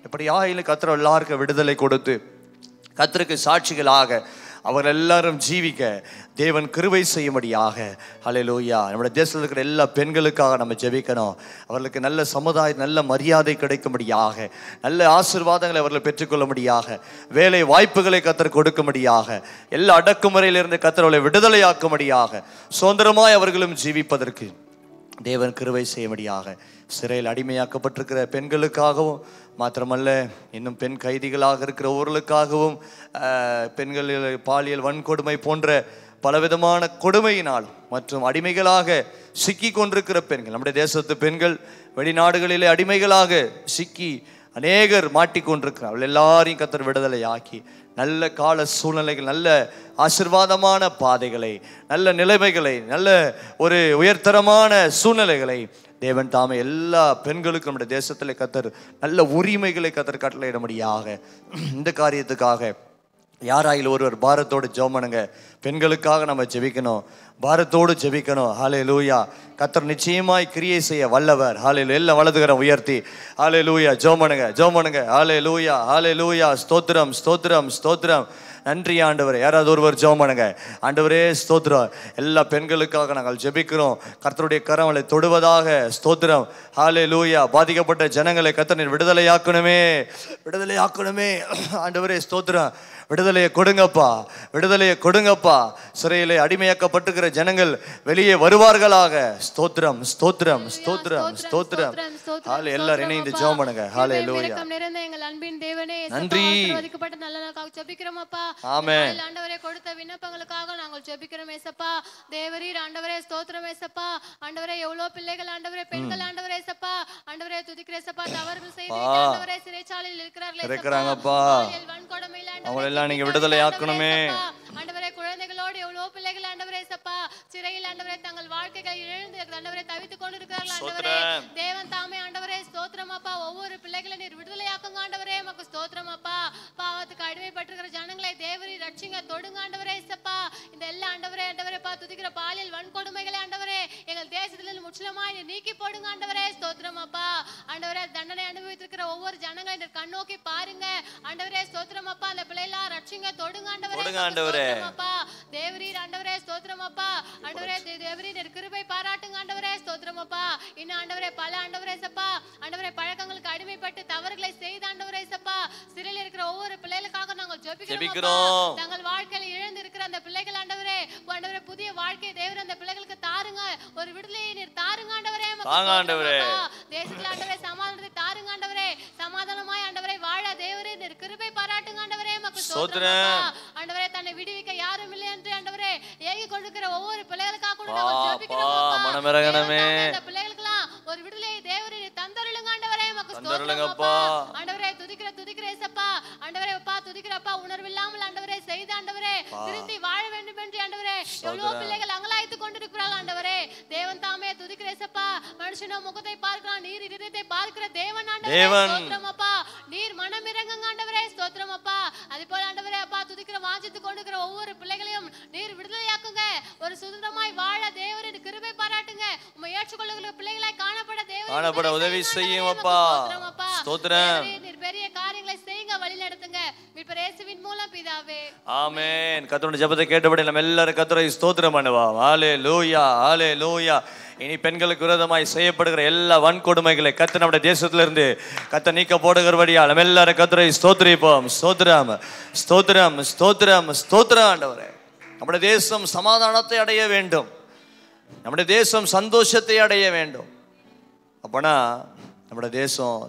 எப்படியாயிலும் கத்திர எல்லாருக்கும் விடுதலை கொடுத்து கத்தருக்கு சாட்சிகளாக அவர் எல்லாரும் ஜீவிக்க தேவன் கிருபை செய்யும்படியாக ஹalleluya நம்முடைய தேசத்தில் இருக்கிற எல்லா பெண்களுக்காக நம்ம ஜெபிக்கணும் அவர்களுக்கு நல்ல சமுதாய நல்ல மரியாதை கிடைக்கும்படியாக நல்ல ஆசீர்வாதங்களை அவர்கள் பெற்றுக்கொள்ளும்படியாக வேலை வாய்ப்புகளை கத்தர் கொடுக்கும்படியாக எல்லா அடக்குமுறையிலிருந்து கத்தர் அவர்களை விடுதலையாக்கும்படியாக சுதந்திரமாய் அவர்களும் ஜீவிப்பதற்கு தேவன் கிருபை செய்யும்படியாக சிறையில் அடிமையாக்கப்பட்டிருக்கிற பெண்களுக்காகவும் மாத்திரமல்ல இன்னும் பெண் கைதிகளாக இருக்கிற ஊர்களுக்காகவும் ஆஹ், பெண்கள் பாலியல் வன்கொடுமை போன்ற பலவிதமான கொடுமையினால் மற்றும் அடிமைகளாக சிக்கி கொண்டிருக்கிற பெண்கள் நம்முடைய தேசத்து பெண்கள் வெளிநாடுகளிலே அடிமைகளாக சிக்கி அநேகர் மாட்டிக்கொண்டிருக்கிறார்கள் எல்லாரையும் கத்தர் விடுதலை ஆக்கி நல்ல கால சூழ்நிலைகள் நல்ல ஆசிர்வாதமான பாதைகளை நல்ல நிலைமைகளை நல்ல ஒரு உயர்தரமான சூழ்நிலைகளை தேவன் தாமே எல்லா பெண்களுக்கும் நம்முடைய தேசத்தில் கத்தர் நல்ல உரிமைகளை கத்தர் கட்டளையிடும்படியாக இந்த காரியத்துக்காக யாராயில் ஒருவர் பாரத்தோடு ஜெபம் பெண்களுக்காக நம்ம ஜெபிக்கணும் பாரத்தோடு ஜெபிக்கணும் ஹாலே லூயா கத்தர் நிச்சயமாய் கிரியை செய்ய வல்லவர் ஹாலே எல்லாம் வலதுகர உயர்த்தி ஹாலே லூயா ஜோமனுங்க ஜோமனுங்க ஹாலே லூயா ஹாலே லூயா ஸ்தோத்திரம் ஸ்தோத்திரம் ஸ்தோத்திரம் நன்றி ஆண்டவரே யாராவது ஒருவர் ஜெபம் பண்ணுங்க ஆண்டவரே ஸ்தோத்திரம் எல்லா பெண்களுக்காக நாங்கள் ஜெபிக்கிறோம் கர்த்தருடைய கரங்களை தொடுவதாக ஸ்தோத்திரம் ஹாலே லூயா பாதிக்கப்பட்ட ஜனங்களை கர்த்தர் விடுதலையாக்கணுமே விடுதலையாக்கணுமே ஆண்டவரே ஸ்தோத்திரம் விடுதலையை கொடுங்கப்பா விடுதலையை கொடுங்கப்பா சிறையிலே அடிமையாக்கப்பட்டிருக்கிற ஜனங்கள் வெளியே வருவார்களாக ஸ்தோத்திரம் ஸ்தோத்திரம் ஸ்தோத்திரம் ஸ்தோத்திரம் ஹாலே எல்லாரும் இணைந்து ஜெபம் பண்ணுங்க ஹாலே லூயா
இரக்கம் நிறைந்த எங்கள் அன்பின் தேவனே இயேசப்பா,
நன்றி.
ஆசீர்வதிக்கப்பட்ட நல்ல நாளுக்காக ஜெபிக்கிறோம் அப்பா
ஆமென்.
இந்த நாளில் ஆண்டவரே கொடுத்த விண்ணப்பங்களுக்காக நாங்கள் ஜெபிக்கிறோம் ஏசப்பா தேவரீர் ஆண்டவரே ஸ்தோத்திரம் ஏசப்பா ஆண்டவரே எவ்வளவு பிள்ளைகள் ஆண்டவரே பெண்கள் ஆண்டவரே ஏசப்பா ஆண்டவரே துதிக்கிற ஏசப்பா தவறுகள் செய்து
பா.
ஆண்டவரே சிறைச்சாலையில் இருக்கிறார்கள் ஏசப்பா.
இருக்கிறாங்களப்பா.
பாலியல் வன்கொடுமையில் ஆண்டவரே
அவங்களெல்லாம் நீங்க
சிக்கிக்
விடுதலை
ஆண்டவரே
ஆக்கணுமே.
ஏசப்பா. ஆண்டவரே குழந்தைகளோடு எவ்வளவு பிள்ளைகள் ஆண்டவரே ஏசப்பா சிறையில் ஆண்டவரே தங்கள் வாழ்க்கைகளை இழந்து ஆண்டவரே தவித்துக் கொண்டிருக்கிறார்கள் ஆண்டவரே
ஸ்தோத்திரம்.
தேவன் தாமே ஆண்டவரே ஸ்தோத்திரம் அப்பா ஒவ்வொரு பிள்ளைகளை நீர் விடுதலையாக்குங்க ஆண்டவரே மக்கு ஸ்தோத்திரம் அப்பா பாவத்துக்கு அடிமைப்பட்டிருக்கிற ஜனங்களை தேவரி ரட்சிங்க தொடுங்க ஆண்டவரே இசப்பா இந்த எல்லா ஆண்டவரே ஆண்டவரே பா துதிக்கிற பாலியல் வன்கொடுமைகளை ஆண்டவரே எங்கள் தேசத்திலிருந்து முற்றிலுமாய் நீர் நீக்கி போடுங்க ஆண்டவரே ஸ்தோத்திரம் அப்பா ஆண்டவரே தண்டனை அனுபவித்திருக்கிற ஒவ்வொரு ஜனங்களை நீர் கண்ணோக்கி பாருங்க ஆண்டவரே ஸ்தோத்திரம் அப்பா அந்த பிள்ளைலாம் ரட்சிங்க தொடுங்க ஆண்டவரே
தொடுங்க
மக்கு
ஆண்டவரே.
ஸ்தோத்திரம் அப்பா தேவரீர் ஆண்டவரே ஸ்தோத்திரம் அப்பா ஆண்டவரே தே- தேவரீர் நீர் கிருபை பாராட்டுங்க ஆண்டவரே ஸ்தோத்திரம் அப்பா இன்னும் ஆண்டவரே பல ஆண்டவரே சப்பா ஆண்டவரே பழக்கங்களுக்கு அடிமைப்பட்டு தவறுகளை செய்த ஆண்டவரே சப்பா சிறையில் இருக்கிற ஒவ்வொரு பிள்ளைகளுக்காக நாங்கள் ஜெபிக்கிறோம்
ஜெபிக்கிறோம்.
அப்பா. தங்கள் வாழ்க்கையில் இழந்து இருக்கிற அந்த பிள்ளைகள் ஆண்டவரே ஆண்டவரே புதிய வாழ்க்கை தேவர் அந்த பிள்ளைகளுக்கு தாருங்க ஒரு விடுதலையை நீர் தாருங்க ஆண்டவரே உமக்கு
தாங்க
ஸ்தோத்திரம்
ஆண்டவரே.
அப்பா. தேசத்துல ஆண்டவரே சமாதானத்தை தாருங்க ஆண்டவரே சமாதானமாய் ஆண்டவரே வாழ தேவரே நீர் கிருபை பாராட்டுங்க ஆண்டவரே உமக்கு ஸ்தோத்திரம்
ஸ்தோத்திரம்.
அப்பா. ஆண்டவரே தன்னை விடுவிக்க யாரும் இல்லை என்று ஆண்டவரே ஏகி கொண்டிருக்கிற ஒவ்வொரு பிள்ளைகளுக்காக கூட
பா,
நாங்கள் ஜெபிக்கிறோம்
பா,
அப்பா.
மனமிரங்கணுமே.
தேவன் தாமே இந்த பிள்ளைகளுக்கெல்லாம் ஒரு விடுதலையை தேவரே நீர் தந்தருளுங்க ஆண்டவரே உமக்கு ஸ்தோத்திரம்
தந்தருளுங்கப்பா.
அப்பா. ஆண்டவரே துதிக்கிற துதிக்கிற ஏசப்பா ஆண்டவரே அப்பா துதிக்கிறப்பா உணர்வில்லாமல் ஆண்டவரே செய்த ஆண்டவரே திருந்தி வாழ வேண்டும் என்று ஆண்டவரே எவ்வளவு பிள்ளைகள் அங்கலாய்த்து கொண்டிருக்கிறார்கள் ஆண்டவரே தேவன் தாமே துதிக்கிற ஏசப்பா மனுஷன முகத்தை பார்க்கிறான் நீர் இருதயத்தை பார்க்கிற தேவன் ஆண்டவரே
தேவன்.
ஸ்தோத்திரம் அப்பா நீர் மனம் இறங்குங்க ஆண்டவரே ஸ்தோத்திரம் அப்பா அதே போல ஆண்டவரே அப்பா துதிக்கிற வாஞ்சித்து கொண்டிருக்கிற ஒவ்வொரு பிள்ளைகளையும் நீர் விடுதலையாக்குங்க ஒரு சுதந்திரமாய் வாழ தேவரின் கிருபை பாராட்டுங்க உம்மை ஏற்றுக்கொள்ளுகிற பிள்ளைகளாய் காணப்பட தேவன்
காணப்பட உதவி செய்யும் அப்பா. ஸ்தோத்திரம்.
நீர் பெரிய காரியங்களை செய்யுங்க வழி நடத்துங்க மீட்பர் இயேசுவின் மூலம் பிதாவே
ஆமென் கத்தருடைய ஜெபத்தை கேட்டபடி நம்ம எல்லாரும் கத்தரை ஸ்தோத்திரம் பண்ணுவோம் ஆலே லூயா ஆலே லூயா இனி பெண்களுக்கு விரோதமாய் செய்யப்படுகிற எல்லா வன்கொடுமைகளை கத்த நம்முடைய தேசத்திலிருந்து கத்த நீக்க போடுகிறபடியா நம்ம எல்லாரும் கத்தரை ஸ்தோத்திரிப்போம் ஸ்தோத்திரம் ஸ்தோத்திரம் ஸ்தோத்திரம் ஸ்தோத்திரம் ஆண்டவரே நம்முடைய தேசம் சமாதானத்தை அடைய வேண்டும் நம்முடைய தேசம் சந்தோஷத்தை அடைய வேண்டும் அப்பனா நம்முடைய தேசம்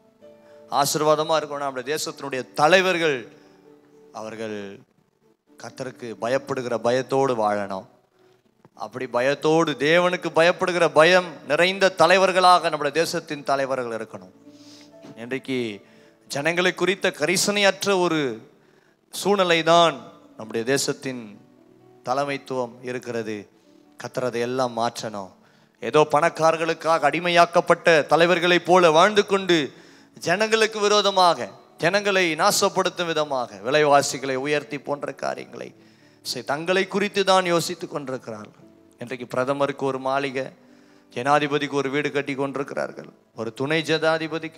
ஆசீர்வாதமா இருக்கணும் நம்முடைய தேசத்தினுடைய தலைவர்கள் அவர்கள் கர்த்தருக்கு பயப்படுகிற பயத்தோடு வாழணும் அப்படி பயத்தோடு தேவனுக்கு பயப்படுகிற பயம் நிறைந்த தலைவர்களாக நம்முடைய தேசத்தின் தலைவர்கள் இருக்கணும் இன்றைக்கு ஜனங்களை குறித்த கரிசனையற்ற ஒரு சூழ்நிலை தான் நம்முடைய தேசத்தின் தலைமைத்துவம் இருக்கிறது கத்துறதை எல்லாம் மாற்றணும் ஏதோ பணக்காரர்களுக்காக அடிமையாக்கப்பட்ட தலைவர்களைப் போல வாழ்ந்து கொண்டு ஜனங்களுக்கு விரோதமாக ஜனங்களை நாசப்படுத்தும் விதமாக விலைவாசிகளை உயர்த்தி போன்ற காரியங்களை செய்- தங்களை குறித்து தான் யோசித்துக் கொண்டிருக்கிறார்கள் இன்றைக்கு பிரதமருக்கு ஒரு மாளிகை ஜனாதிபதிக்கு ஒரு வீடு கட்டி கொண்டிருக்கிறார்கள் ஒரு துணை ஜனாதிபதிக்கு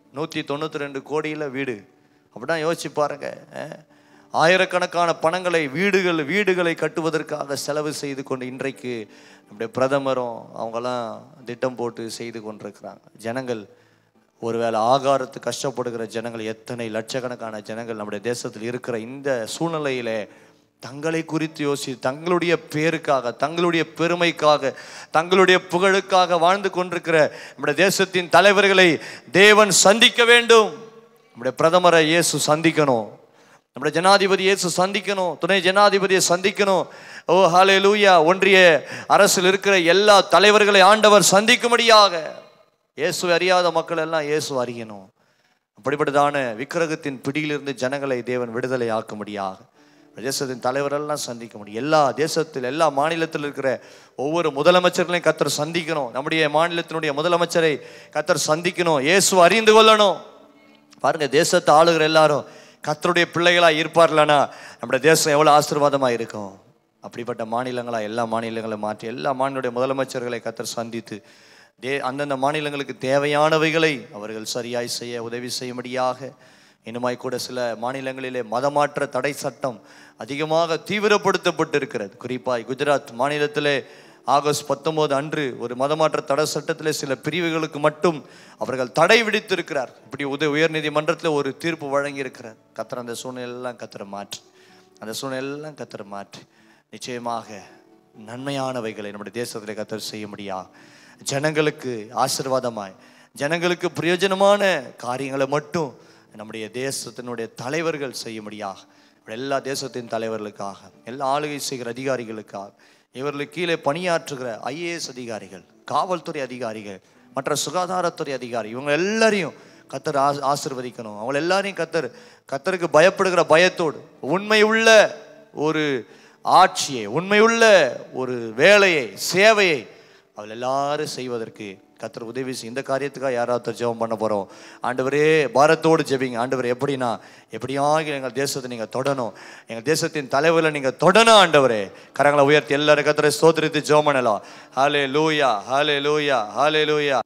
நூற்றி தொண்ணூற்றி ரெண்டு கோடியில் வீடு அப்படிதான் யோசிச்சு பாருங்க அஹ். ஆயிரக்கணக்கான பணங்களை வீடுகள் வீடுகளை கட்டுவதற்காக செலவு செய்து கொண்டு இன்றைக்கு நம்முடைய பிரதமரும் அவங்கெல்லாம் திட்டம் போட்டு செய்து கொண்டிருக்கிறாங்க ஜனங்கள் ஒருவேளை ஆகாரத்துக்கு கஷ்டப்படுகிற ஜனங்கள் எத்தனை லட்சக்கணக்கான ஜனங்கள் நம்முடைய தேசத்தில் இருக்கிற இந்த சூழ்நிலையிலே தங்களை குறித்து யோசி தங்களுடைய பேருக்காக தங்களுடைய பெருமைக்காக தங்களுடைய புகழுக்காக வாழ்ந்து கொண்டிருக்கிற நம்முடைய தேசத்தின் தலைவர்களை தேவன் சந்திக்க வேண்டும் நம்முடைய பிரதமரை இயேசு சந்திக்கணும் நம்முடைய ஜனாதிபதி இயேசு சந்திக்கணும் துணை ஜனாதிபதியை சந்திக்கணும் ஓ ஹாலே லூயா ஒன்றிய அரசில் இருக்கிற எல்லா தலைவர்களை ஆண்டவர் சந்திக்கும்படியாக இயேசு அறியாத மக்கள் எல்லாம் இயேசு அறியணும் அப்படிப்பட்டதான விக்கிரகத்தின் பிடியிலிருந்து ஜனங்களை தேவன் விடுதலை ஆக்கும்படியாக தேசத்தின் தலைவரெல்லாம் சந்திக்க முடியும் எல்லா தேசத்தில் எல்லா மாநிலத்தில் இருக்கிற ஒவ்வொரு முதலமைச்சர்களையும் கத்தர் சந்திக்கணும் நம்முடைய மாநிலத்தினுடைய முதலமைச்சரை கத்தர் சந்திக்கணும் இயேசு அறிந்து கொள்ளணும் பாருங்க தேசத்தை ஆளுகிற எல்லாரும் கத்தருடைய பிள்ளைகளா இருப்பார்களானா நம்முடைய தேசம் எவ்வளவு ஆசீர்வாதமா இருக்கும் அப்படிப்பட்ட மாநிலங்களா எல்லா மாநிலங்களும் மாற்றி எல்லா மாநிலங்களுடைய முதலமைச்சர்களை கத்தர் சந்தித்து தே அந்தந்த மாநிலங்களுக்கு தேவையானவைகளை அவர்கள் சரியாய் செய்ய உதவி செய்யும்படியாக இன்னுமாய் கூட சில மாநிலங்களிலே மதமாற்ற தடை சட்டம் அதிகமாக தீவிரப்படுத்தப்பட்டிருக்கிறது குறிப்பாய் குஜராத் மாநிலத்திலே ஆகஸ்ட் பத்தொன்பது அன்று ஒரு மதமாற்ற தடை சட்டத்திலே சில பிரிவுகளுக்கு மட்டும் அவர்கள் தடை விதித்திருக்கிறார் இப்படி உத உயர்நீதிமன்றத்தில் ஒரு தீர்ப்பு வழங்கியிருக்கிறார் கத்திர அந்த சூழ்நிலையெல்லாம் கத்திர மாற்றி அந்த சூழ்நிலையெல்லாம் கத்திர மாற்றி நிச்சயமாக நன்மையானவைகளை நம்முடைய தேசத்திலே கத்தர் செய்ய முடியா ஜனங்களுக்கு ஆசீர்வாதமாய் ஜனங்களுக்கு பிரயோஜனமான காரியங்களை மட்டும் நம்முடைய தேசத்தினுடைய தலைவர்கள் செய்ய முடியா எல்லா தேசத்தின் தலைவர்களுக்காக எல்லா ஆளுகை செய்கிற அதிகாரிகளுக்காக இவர்களுக்கு கீழே பணியாற்றுகிற ஐஏஎஸ் அதிகாரிகள் காவல்துறை அதிகாரிகள் மற்ற சுகாதாரத்துறை அதிகாரி இவங்க எல்லாரையும் கத்தர் ஆஸ் ஆசிர்வதிக்கணும் அவங்க எல்லாரையும் கத்தர் கத்தருக்கு பயப்படுகிற பயத்தோடு உண்மை உள்ள ஒரு ஆட்சியை உண்மையுள்ள ஒரு வேலையை சேவையை அவள் எல்லாரும் செய்வதற்கு கத்தர் உதவி செய்யும் இந்த காரியத்துக்காக யாராவது ஜெபம் பண்ண போகிறோம் ஆண்டவரே பாரத்தோடு ஜெபிங்க ஆண்டவர் எப்படின்னா எப்படியாக எங்கள் தேசத்தை நீங்கள் தொடணும் எங்கள் தேசத்தின் தலைவர்களை நீங்கள் தொடணும் ஆண்டவரே கரங்களை உயர்த்தி எல்லாரும் கத்தரை ஸ்தோத்திரித்து ஜெபம் பண்ணலாம் ஹாலே லூயா ஹாலே லூயா ஹாலே லூயா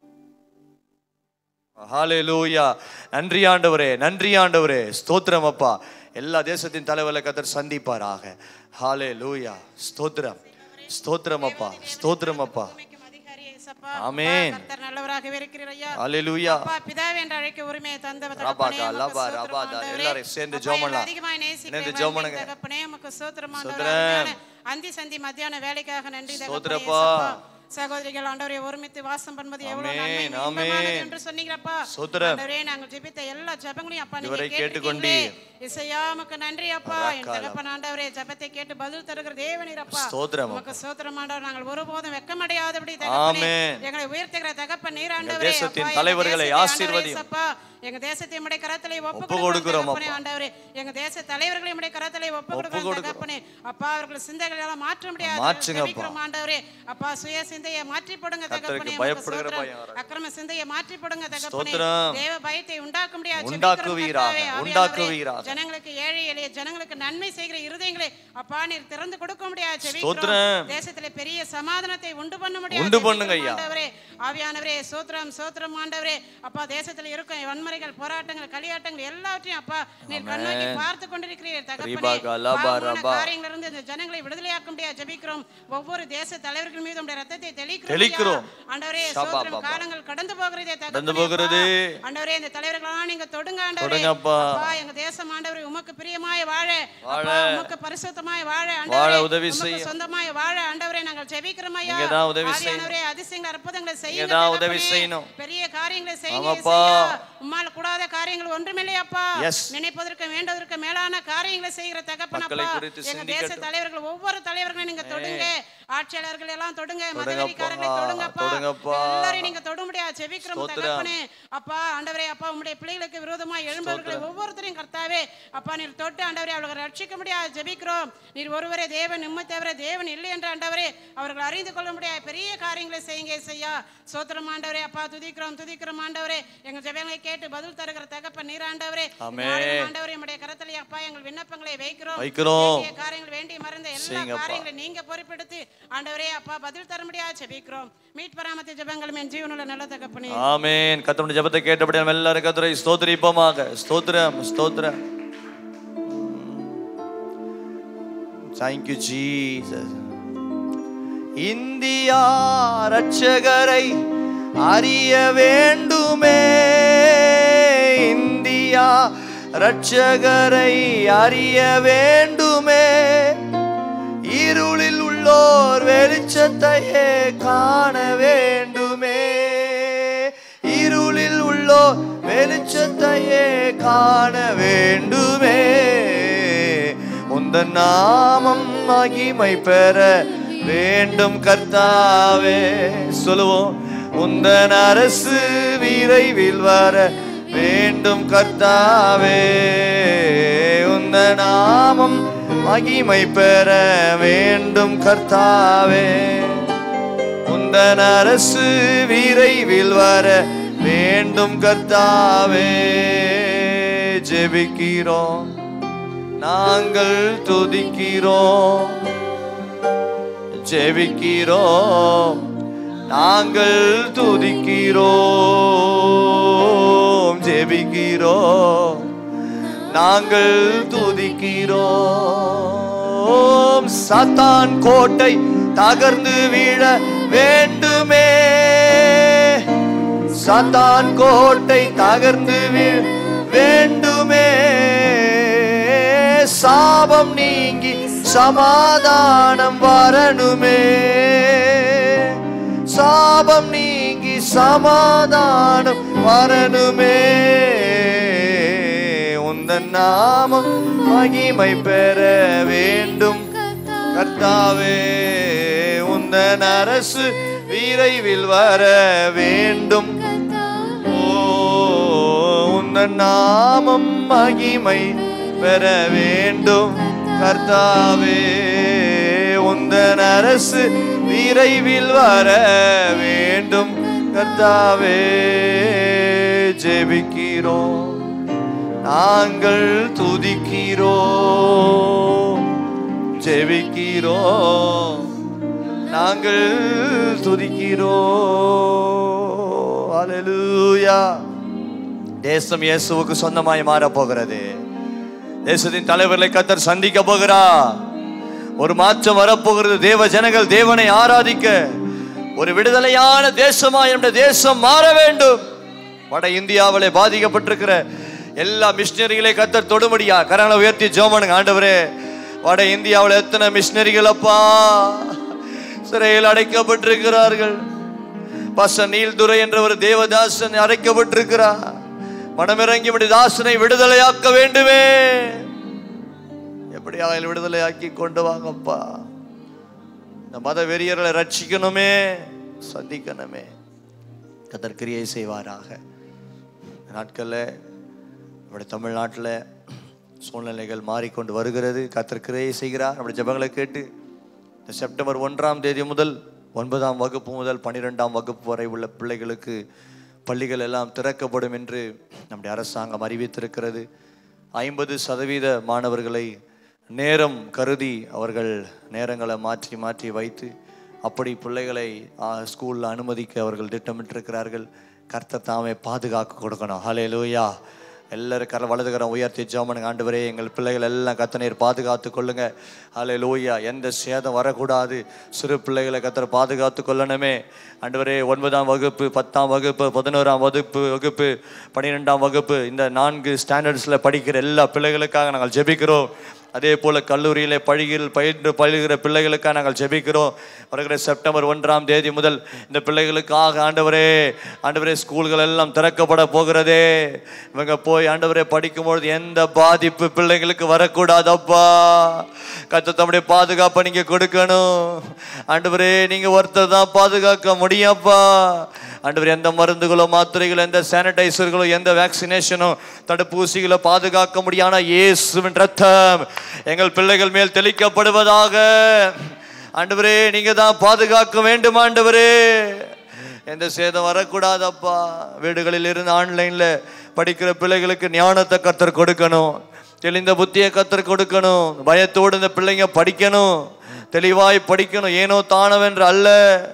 ஹாலே லூயா நன்றி ஆண்டவரே நன்றி ஆண்டவரே ஸ்தோத்திரம் அப்பா எல்லா தேசத்தின் தலைவர்களை கத்தர் சந்திப்பாராக ஹாலே லூயா ஸ்தோத்திரம் ஸ்தோத்திரம் அப்பா ஸ்தோத்திரம் அப்பா
உமைக்கும் அதிகாரி இயேசப்பா.
ஆமென்.
அப்பா, கர்த்தர் நல்லவராகவே இருக்கிறீர் ஐயா.
ஹalleluya
அப்பா, பிதாவே என்று அழைக்க உரிமையை தந்தவர்
ரபா
தகப்பனே,
கா,
உமக்கு
லபா,
ஸ்தோத்திரம்
ரபா தா.
ஆண்டவரே.
எல்லாரும் சேர்ந்து
அப்பா,
ஜெபம்
எங்களை
பண்ணலாம்.
அதிகமாய் நேசிக்கிற
சேர்ந்து
எங்கள்
ஜெபம்
அன்பின்
பண்ணுங்க.
தகப்பனே, உமக்கு ஸ்தோத்திரம் ஆண்டவரே.
ஸ்தோத்திரம்.
அருமையான அந்தி சந்தி மத்தியான வேலைக்காக நன்றி தகப்பனே,
ஸ்தோத்திரப்பா.
இயேசப்பா. சகோதரிகள் ஆண்டவரை ஒருமித்து வாசம் பண்ணுவது எவ்வளவு
ஆமென்,
நன்மை
ஆமென்.
இன்பமானது என்று சொன்னீங்கப்பா
ஸ்தோத்திரம்.
ஆண்டவரே நாங்கள் ஜெபித்த எல்லா ஜெபங்களையும் அப்பா நீங்க
இதுவரை
கேட்டுக்கொண்டே
கேட்டுக்கொண்டீர்.
இசையா உமக்கு நன்றி அப்பா என்
ரக்காலம்.
தகப்பன் ஆண்டவரே ஜெபத்தை கேட்டு பதில் தருகிற தேவனீர் அப்பா
ஸ்தோத்திரம்
உமக்கு ஸ்தோத்திரம் ஆண்டவர் நாங்கள் ஒருபோதும் வெட்கமடையாதபடி
ஆமென்.
தகப்பனே எங்களை உயர்த்துகிற தகப்பன் நீர் ஆண்டவரே
தேசத்தின்
அப்பா, எங்க
தலைவர்களை
தேசத்தை
ஆசீர்வதியும்.
ஆண்டவரே, அப்பா எங்க தேசத்தை உம்முடைய கரத்திலே ஒப்பு
ஒப்பு
கொடுக்கிறோம்
கொடுக்கிறோம்
தகப்பனே
அப்பா.
ஆண்டவரே எங்க தேச தலைவர்களை உம்முடைய கரத்திலே ஒப்பு கொடுக்கிறோம்
கொடுக்கிறோம்.
தகப்பனே அப்பா அவர்கள் சிந்தைகளை எல்லாம் மாற்ற முடியாது
மாற்றுங்க அப்பா.
ஜெபிக்கிறோம் ஆண்டவரே அப்பா சுய சிந்தையை மாற்றி போடுங்க
கர்த்தருக்கு
தகப்பனே உமக்கு
பயப்படுகிற
ஸ்தோத்திரம்.
பயம் வர.
அக்கிரம சிந்தையை மாற்றி போடுங்க தகப்பனே
ஸ்தோத்திரம்.
தேவ பயத்தை உண்டாக்க முடியாது
உண்டாக்குவீராக,
ஜெபிக்கிறோம் கர்த்தாவே.
உண்டாக்குவீராக.
ஆவியானவரே, ஜனங்களுக்கு ஏழை எளிய ஜனங்களுக்கு நன்மை செய்கிற இருதயங்களை அப்பா நீர் திறந்து கொடுக்க முடியாது ஜெபிக்கிறோம்.
ஸ்தோத்திரம்.
தேசத்திலே பெரிய சமாதானத்தை உண்டு பண்ண முடியாது
உண்டு பண்ணுங்க ஐயா.
ஆண்டவரே ஆவியானவரே சோத்திரம் சோத்திரம் ஆண்டவரே அப்பா தேசத்துல இருக்கும் வன்முறைகள் போராட்டங்கள் களியாட்டங்கள் எல்லாவற்றையும் அப்பா நீர் கண்ணோக்கி பார்த்து கொண்டிருக்கிறீர் தகப்பனே
ரீபா கலபா
பாவமான
ரபா.
காரியங்களிலிருந்து இந்த ஜனங்களை விடுதலையாக்க முடியாது ஜெபிக்கிறோம் ஒவ்வொரு தேச தலைவர்கள் மீது உடைய ரத்தத்தை தெளிக்கிறோம்
தெளிக்கிறோம்.
ஐயா. ஆண்டவரே
ஷபா
சோத்திரம்
பாபா.
காலங்கள் கடந்து போகிறதே தகப்பனே
கடந்து போகிறது.
அப்பா. ஆண்டவரே இந்த தலைவர்களெல்லாம் நீங்க தொடுங்க ஆண்டவரே
தொடுங்கப்பா.
அப்பா எங்க தேசம் ஆண்டவரே உமக்கு பிரியமாய் வாழ
வாழ.
அப்பா உமக்கு பரிசுத்தமாய் வாழ
வாழ
ஆண்டவரே
உதவி
உமக்கு
செய்யும்.
சொந்தமாய் வாழ ஆண்டவரே நாங்கள் ஜெபிக்கிறோம் ஐயா
நீங்க தான் உதவி செய்யணும்.
ஆவியானவரே அதிசயங்கள் அற்புதங்களை செய்யுங்க
நீங்க தான் உதவி
தகப்பனே.
செய்யணும்.
பெரிய காரியங்களை செய்யுங்க
ஆமாப்பா.
இயேசுயா. உம்மால கூடாத காரியங்கள் ஒன்றுமில்லையப்பா
Yes.
நினைப்பதற்கு வேண்டதற்கு மேலான காரியங்களை செய்கிற தகப்பன்
மக்களை
அப்பா
குறித்து
எங்க தேச
சிந்திக்கட்டும்.
தலைவர்கள் ஒவ்வொரு தலைவர்களையும் நீங்க தொடுங்க ஆட்சியாளர்கள் எல்லாம் தொடுங்க
தொடுங்கப்பா.
மதவெறிக்காரர்களை தொடுங்கப்பா
தொடுங்கப்பா.
எல்லாரையும் நீங்க தொட முடியாது ஜெபிக்கிறோம்
ஸ்தோத்திரம்.
தகப்பனே அப்பா ஆண்டவரே அப்பா உம்முடைய பிள்ளைகளுக்கு விரோதமா எழும்பவர்களை ஒவ்வொருத்தரையும் கர்த்தாவே அப்பா நீர் தொட்டு ஆண்டவரே அவர்களை ரட்சிக்க முடியாது ஜெபிக்கிறோம் நீர் ஒருவரே தேவன் நிம்ம தவிர தேவன் இல்லை என்ற ஆண்டவரே அவர்கள் அறிந்து கொள்ள முடியாது பெரிய காரியங்களை செய்யுங்க செய்யா சோத்திரம் ஆண்டவரே அப்பா துதிக்கிறோம் துதிக்கிறோம் ஆண்டவரே எங்க ஜெபங்களை கேட்டு பதில் தருகிற தகப்பன் நீர் ஆண்டவரே
ஆமென்.
நாளிலும் ஆண்டவரே உம்முடைய கரத்திலே அப்பா எங்கள் விண்ணப்பங்களை வைக்கிறோம்
வைக்கிறோம்.
வேண்டிய காரியங்கள் வேண்டி மறந்த எல்லா
செய்யுங்கப்பா.
காரியங்களை நீங்க பொறுப்பெடுத்து ஆண்டவரே அப்பா பதில் தர முடியாது முடியாது ஜெபிக்கிறோம் மீட் பராமத்த ஜெபங்களும் என் ஜீவனுள்ள நல்ல தகப்பனே
ஆமென் கத்தருடைய ஜெபத்தை கேட்டபடி நம்ம எல்லாரும் கத்தரை ஸ்தோத்திரிப்போமாக ஸ்தோத்திரம் ஸ்தோத்திரம் தேங்க்யூ ஜீசஸ் இந்தியா ரட்சகரை அறிய வேண்டுமே இந்தியா ரட்சகரை அறிய வேண்டுமே இருளில் உள்ளோர் வெளிச்சத்தையே காண வேண்டுமே இருளில் உள்ளோர் வெளிச்சத்தையே காண வேண்டுமே உந்த நாமம் மகிமை பெற வேண்டும் கர்த்தாவே சொல்லுவோம் உந்தன் அரசு விரைவில் வர வேண்டும் கர்த்தாவே உந்த நாமம் மகிமை பெற வேண்டும் கர்த்தாவே உந்தன் அரசு விரைவில் வர வேண்டும் கர்த்தாவே ஜெபிக்கிறோம் நாங்கள் துதிக்கிறோம் ஜெபிக்கிறோம் நாங்கள் துதிக்கிறோம் ஜெபிக்கிறோம் நாங்கள் துதிக்கிறோம் சாத்தான் கோட்டை தகர்ந்து வீழ வேண்டுமே சாத்தான் கோட்டை தகர்ந்து வீழ வேண்டுமே சாபம் நீங்கி சமாதானம் வரணுமே சாபம் நீங்கி சமாதானம் வரணுமே உந்தன் நாமம் மகிமை பெற வேண்டும் கர்த்தாவே உந்தன் அரசு விரைவில் வர வேண்டும் ஓ உந்தன் நாமம் மகிமை பெற வேண்டும் கர்த்தாவே உந்தன் அரசு விரைவில் வர வேண்டும் கர்த்தாவே ஜெபிக்கிறோம் நாங்கள் துதிக்கிறோம் ஜெபிக்கிறோம் நாங்கள் துதிக்கிறோம் அல்லேலூயா தேசம் இயேசுவுக்கு சொந்தமாய் மாற போகிறது தேசத்தின் தலைவர்களை கத்தர் சந்திக்க போகிறா ஒரு மாற்றம் வரப்போகிறது தேவ ஜனங்கள் தேவனை ஆராதிக்க ஒரு விடுதலையான தேசமாய் நம்முடைய தேசம் மாற வேண்டும் வட இந்தியாவிலே பாதிக்கப்பட்டிருக்கிற எல்லா மிஷினரிகளை கத்தர் தொடுமடியா கரங்களை உயர்த்தி ஜோமனுங்க ஆண்டவரே வட இந்தியாவில் எத்தனை மிஷினரிகள் அப்பா சிறையில் அடைக்கப்பட்டிருக்கிறார்கள் பச நீல்துரை என்ற ஒரு தேவதாசன் அடைக்கப்பட்டிருக்கிறார் மனமிறங்கி இப்படி தாசனை விடுதலையாக்க வேண்டுமே எப்படி அவளை விடுதலையாக்கி கொண்டு வாங்கப்பா இந்த மத வெறியர்களை ரட்சிக்கணுமே சந்திக்கணுமே கத்தர் கிரியை செய்வாராக இந்த நாட்களில் நம்முடைய தமிழ்நாட்டில் சூழ்நிலைகள் மாறிக்கொண்டு வருகிறது கத்தர் கிரியை செய்கிறார் நம்முடைய ஜெபங்களை கேட்டு இந்த செப்டம்பர் ஒன்றாம் தேதி முதல் ஒன்பதாம் வகுப்பு முதல் பன்னிரெண்டாம் வகுப்பு வரை உள்ள பிள்ளைகளுக்கு பள்ளிகள் எல்லாம் திறக்கப்படும் என்று நம்முடைய அரசாங்கம் அறிவித்திருக்கிறது ஐம்பது சதவீத மாணவர்களை நேரம் கருதி அவர்கள் நேரங்களை மாற்றி மாற்றி வைத்து அப்படி பிள்ளைகளை ஸ்கூலில் அனுமதிக்க அவர்கள் திட்டமிட்டிருக்கிறார்கள் கர்த்தர் தாமே பாதுகாக்க கொடுக்கணும் ஹலே லூயா எல்லாரும் கர வலதுகரம் உயர்த்தி ஜோமனுங்க ஆண்டவரே எங்கள் பிள்ளைகள் எல்லாம் கத்தனீர் பாதுகாத்து கொள்ளுங்க ஹலே லூயா எந்த சேதம் வரக்கூடாது சிறு பிள்ளைகளை கத்தர் பாதுகாத்து கொள்ளணுமே ஆண்டவரே ஒன்பதாம் வகுப்பு பத்தாம் வகுப்பு பதினோராம் வகுப்பு வகுப்பு பன்னிரெண்டாம் வகுப்பு இந்த நான்கு ஸ்டாண்டர்ட்ஸில் படிக்கிற எல்லா பிள்ளைகளுக்காக நாங்கள் ஜெபிக்கிறோம் அதே போல கல்லூரியிலே பழியில் பயின்று பயிலுகிற பிள்ளைகளுக்காக நாங்கள் ஜெபிக்கிறோம் வருகிற செப்டம்பர் ஒன்றாம் தேதி முதல் இந்த பிள்ளைகளுக்காக ஆண்டவரே ஆண்டவரே ஸ்கூல்கள் எல்லாம் திறக்கப்பட போகிறதே இவங்க போய் ஆண்டவரே படிக்கும்பொழுது எந்த பாதிப்பு பிள்ளைங்களுக்கு வரக்கூடாதப்பா கத்த தம்முடைய பாதுகாப்பை நீங்க கொடுக்கணும் ஆண்டவரே நீங்க ஒருத்தர் தான் பாதுகாக்க முடியும்ப்பா ஆண்டவர் எந்த மருந்துகளோ மாத்திரைகளோ எந்த சானிடைசர்களோ எந்த வேக்சினேஷனோ தடுப்பூசிகளோ பாதுகாக்க முடியாத இயேசுவின் ரத்தம் எங்கள் பிள்ளைகள் மேல் தெளிக்கப்படுவதாக ஆண்டவரே நீங்க தான் பாதுகாக்க வேண்டும் ஆண்டவரே எந்த சேதம் வரக்கூடாதப்பா வீடுகளில் இருந்து ஆன்லைன்ல படிக்கிற பிள்ளைகளுக்கு ஞானத்தை கத்தர் கொடுக்கணும் தெளிந்த புத்தியை கத்தர் கொடுக்கணும் பயத்தோடு இந்த பிள்ளைங்க படிக்கணும் தெளிவாய் படிக்கணும் ஏனோ தானவென்று அல்ல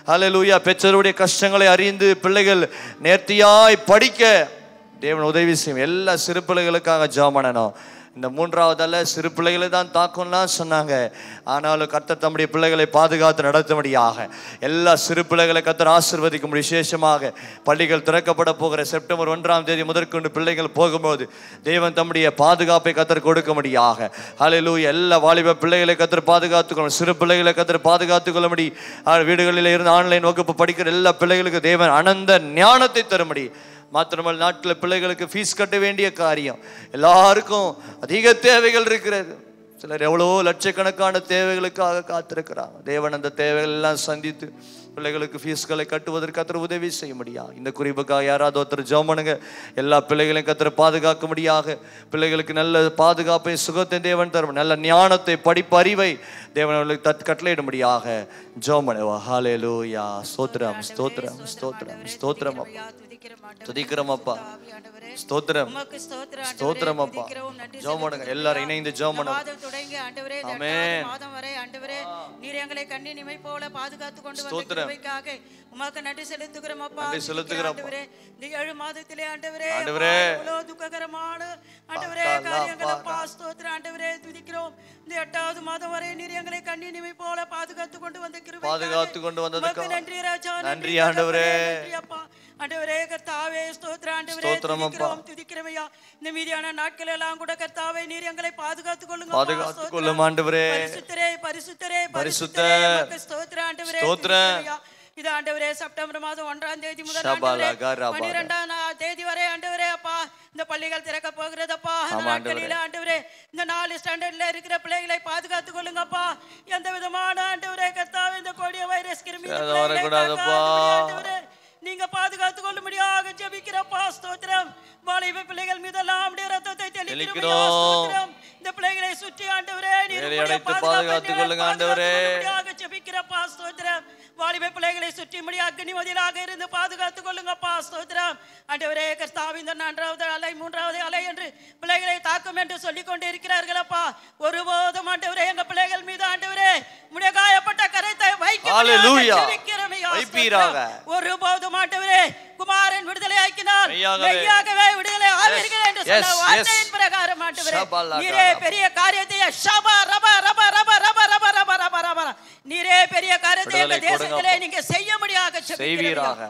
ஹalleluya பெற்றோருடைய கஷ்டங்களை அறிந்து பிள்ளைகள் நேர்த்தியாய் படிக்க தேவன் உதவி செய்யும் எல்லா சிறு பிள்ளைகளுக்காக ஜெபம் பண்ணணும் இந்த மூன்றாவதால சிறு பிள்ளைகளை தான் தாக்கும்லாம் சொன்னாங்க ஆனாலும் கர்த்தர் தம்முடைய பிள்ளைகளை பாதுகாத்து நடத்தும்படியாக எல்லா சிறு பிள்ளைகளை கர்த்தர் ஆசீர்வதிக்கும் விசேஷமாக பள்ளிகள் திறக்கப்பட போகிற செப்டம்பர் ஒன்றாம் தேதி முதற்கொண்டு பிள்ளைகள் போகும்போது தேவன் தம்முடைய பாதுகாப்பை கத்தர் கொடுக்கும்படியாக ஹalleluya எல்லா வாலிப பிள்ளைகளை கத்தர் பாதுகாத்துக்கணும் சிறு பிள்ளைகளை கத்தர் பாதுகாத்துக்கொள்ளும்படி ஆஹ், வீடுகளில் இருந்து ஆன்லைன் வகுப்பு படிக்கிற எல்லா பிள்ளைகளுக்கு தேவன் அனந்த ஞானத்தை தரும்படி மாத்திரமல்ல நாட்டில் பிள்ளைகளுக்கு ஃபீஸ் கட்ட வேண்டிய காரியம் எல்லாருக்கும் அதிக தேவைகள் இருக்கிறது சிலர் எவ்வளோ லட்சக்கணக்கான தேவைகளுக்காக காத்திருக்கிறாங்க தேவன் அந்த தேவைகள் எல்லாம் சந்தித்து பிள்ளைகளுக்கு ஃபீஸ்களை கட்டுவதற்கு கத்திர உதவி செய்ய முடியும் இந்த குறிப்புக்காக யாராவது ஒருத்தர் ஜெபம் பண்ணுங்க எல்லா பிள்ளைகளையும் கத்திர பாதுகாக்கும்படியாக பிள்ளைகளுக்கு நல்ல பாதுகாப்பை சுகத்தை தேவன் தரும் நல்ல ஞானத்தை படிப்பு அறிவை தேவன் அவர்களுக்கு தத் கட்டளையிடும்படியாக ஜெபம் பண்ணுவா ஹalleluya ஸ்தோத்திரம் ஸ்தோத்திரம் ஸ்தோத்திரம் ஸ்தோத்திரம் அப்பா துதிக்கிறோம் அப்பா ஸ்தோத்திரம்
உமக்கு ஸ்தோத்திரம் ஆண்டவரே.
ஸ்தோத்திரம் அப்பா
துதிக்கிறோம், நன்றி
ஜெபம் பண்ணுங்க
செலுத்துகிறோம்
எல்லாரும்
ஐயா.
இணைந்து ஜெபம்
இந்த
பண்ணுங்க
மாதம் தொடங்கி ஆண்டவரே இந்த
ஆமென்.
எட்டாவது மாதம் வரை ஆண்டவரே நீர் எங்களை கண்ணி நிமை போல பாதுகாத்து கொண்டு வந்த
ஸ்தோத்திரம்.
கிருபைக்காக உமக்கு நன்றி செலுத்துகிறோம் அப்பா
நன்றி
துதிக்கிறோம்
செலுத்துகிறோம் அப்பா.
ஆண்டவரே இந்த ஏழு மாதத்திலே ஆண்டவரே
ஆண்டவரே.
அப்பா, எவ்வளவு துக்ககரமான ஆண்டவரே
அப்பா,
காரியங்களை
அப்பா.
அப்பா ஸ்தோத்திரம் ஆண்டவரே துதிக்கிறோம் இந்த எட்டாவது மாதம் வரை நீர் எங்களை கண்ணி நிமை போல பாதுகாத்து கொண்டு வந்த கிருபைக்காக
பாதுகாத்து கொண்டு வந்ததுக்காக.
உமக்கு நன்றி ராஜா
நன்றி
தகப்பனே,
ஆண்டவரே.
நன்றி அப்பா ஆண்டவரே கர்த்தாவே ஸ்தோத்திரம் ஆண்டவரே
ஸ்தோத்திரம் அப்பா.
துதிக்கிறோம் துதிக்கிறவையா இந்த மீதியான நாட்கள் எல்லாம் கூட கர்த்தாவே நீர் எங்களை பாதுகாத்துக் கொள்ளுங்க
பாதுகாத்துக்
அப்பா,
கொள்ளும்
ஸ்தோத்திரம்.
ஆண்டவரே.
பரிசுத்தரே பரிசுத்தரே
பரிசுத்தர்.
பரிசுத்தரே உமக்கு ஸ்தோத்திரம் ஆண்டவரே
ஸ்தோத்திரம்.
துதிக்கிறவையா. இது ஆண்டவரே செப்டம்பர் மாதம் ஒன்றாம் தேதி முதல்
ஷபாலா
ஆண்டவரே,
கரபாலா.
பன்னிரெண்டாம் நா- தேதி வரை ஆண்டவரே அப்பா இந்த பள்ளிகள் திறக்க போகிறதப்பா அந்த
ஆமா,
நாட்களில ஆண்டவரே இந்த நாலு ஸ்டாண்டர்ட்ல இருக்கிற பிள்ளைகளை பாதுகாத்துக் கொள்ளுங்கப்பா எந்த விதமான ஆண்டவரே கர்த்தாவே இந்த கொடிய வைரஸ் கிருமி இந்த
அது
பிள்ளைகளை
வரக்கூடாதுப்பா.
தாக்காதபடி ஆண்டவரே, நீங்க பாதுகாத்துக் கொள்ளும்படியாக ஜெபிக்கிறப்பா ஸ்தோத்திரம் வாலிப பிள்ளைகள் மீதெல்லாம் நம்முடைய ரத்தத்தை தெளிக்கிறோம்
தெளிக்கிறோம்.
ஸ்தோத்திரம் இந்த பிள்ளைகளை சுற்றி ஆண்டவரே நீர்
வேலி
உம்முடைய
அடைத்து
பாதுகாப்பை
பாதுகாத்துக் கொள்ளுங்க ஆண்டவரே.
பாதுகாத்துக் ஜெபிக்கிறப்பா ஸ்தோத்திரம் வாலிப பிள்ளைகளை சுற்றி முடி அக்னி மதிலாக இருந்து பாதுகாத்துக் கொள்ளுங்கப்பா ஸ்தோத்திரம் ஆண்டவரே கர்த்தாவி இந்த நான்காவது அலை மூன்றாவது அலை என்று பிள்ளைகளை தாக்கும் என்று சொல்லிக் கொண்டு இருக்கிறார்களப்பா ஒருபோதும் ஆண்டவரே எங்க பிள்ளைகள் மீது ஆண்டவரே முடைய காயப்பட்ட கரைத்தை
Hallelujah.
வைக்க
வைப்பீராக.
ஒருபோதும் ஆண்டவரே குமாரன் விடுதலை ஆக்கினார்
மெய்யாகவே.
மெய்யாகவே விடுதலை ஆவீர்கள் என்று
Yes,
சொன்ன
yes.
வார்த்தையின் பிரகாரம் ஆண்டவரே
ஷபலா
நீரே
கரபா.
பெரிய காரியத்தை ஷபா ரபா ரபா ரபா ரபா ரபா ரபா ரபா ரபா நீரே பெரிய காரியத்தை எங்க
விடுதலை கொடுங்க
தேசத்திலே
அப்பா.
நீங்க செய்ய முடியாக
செய்வீராக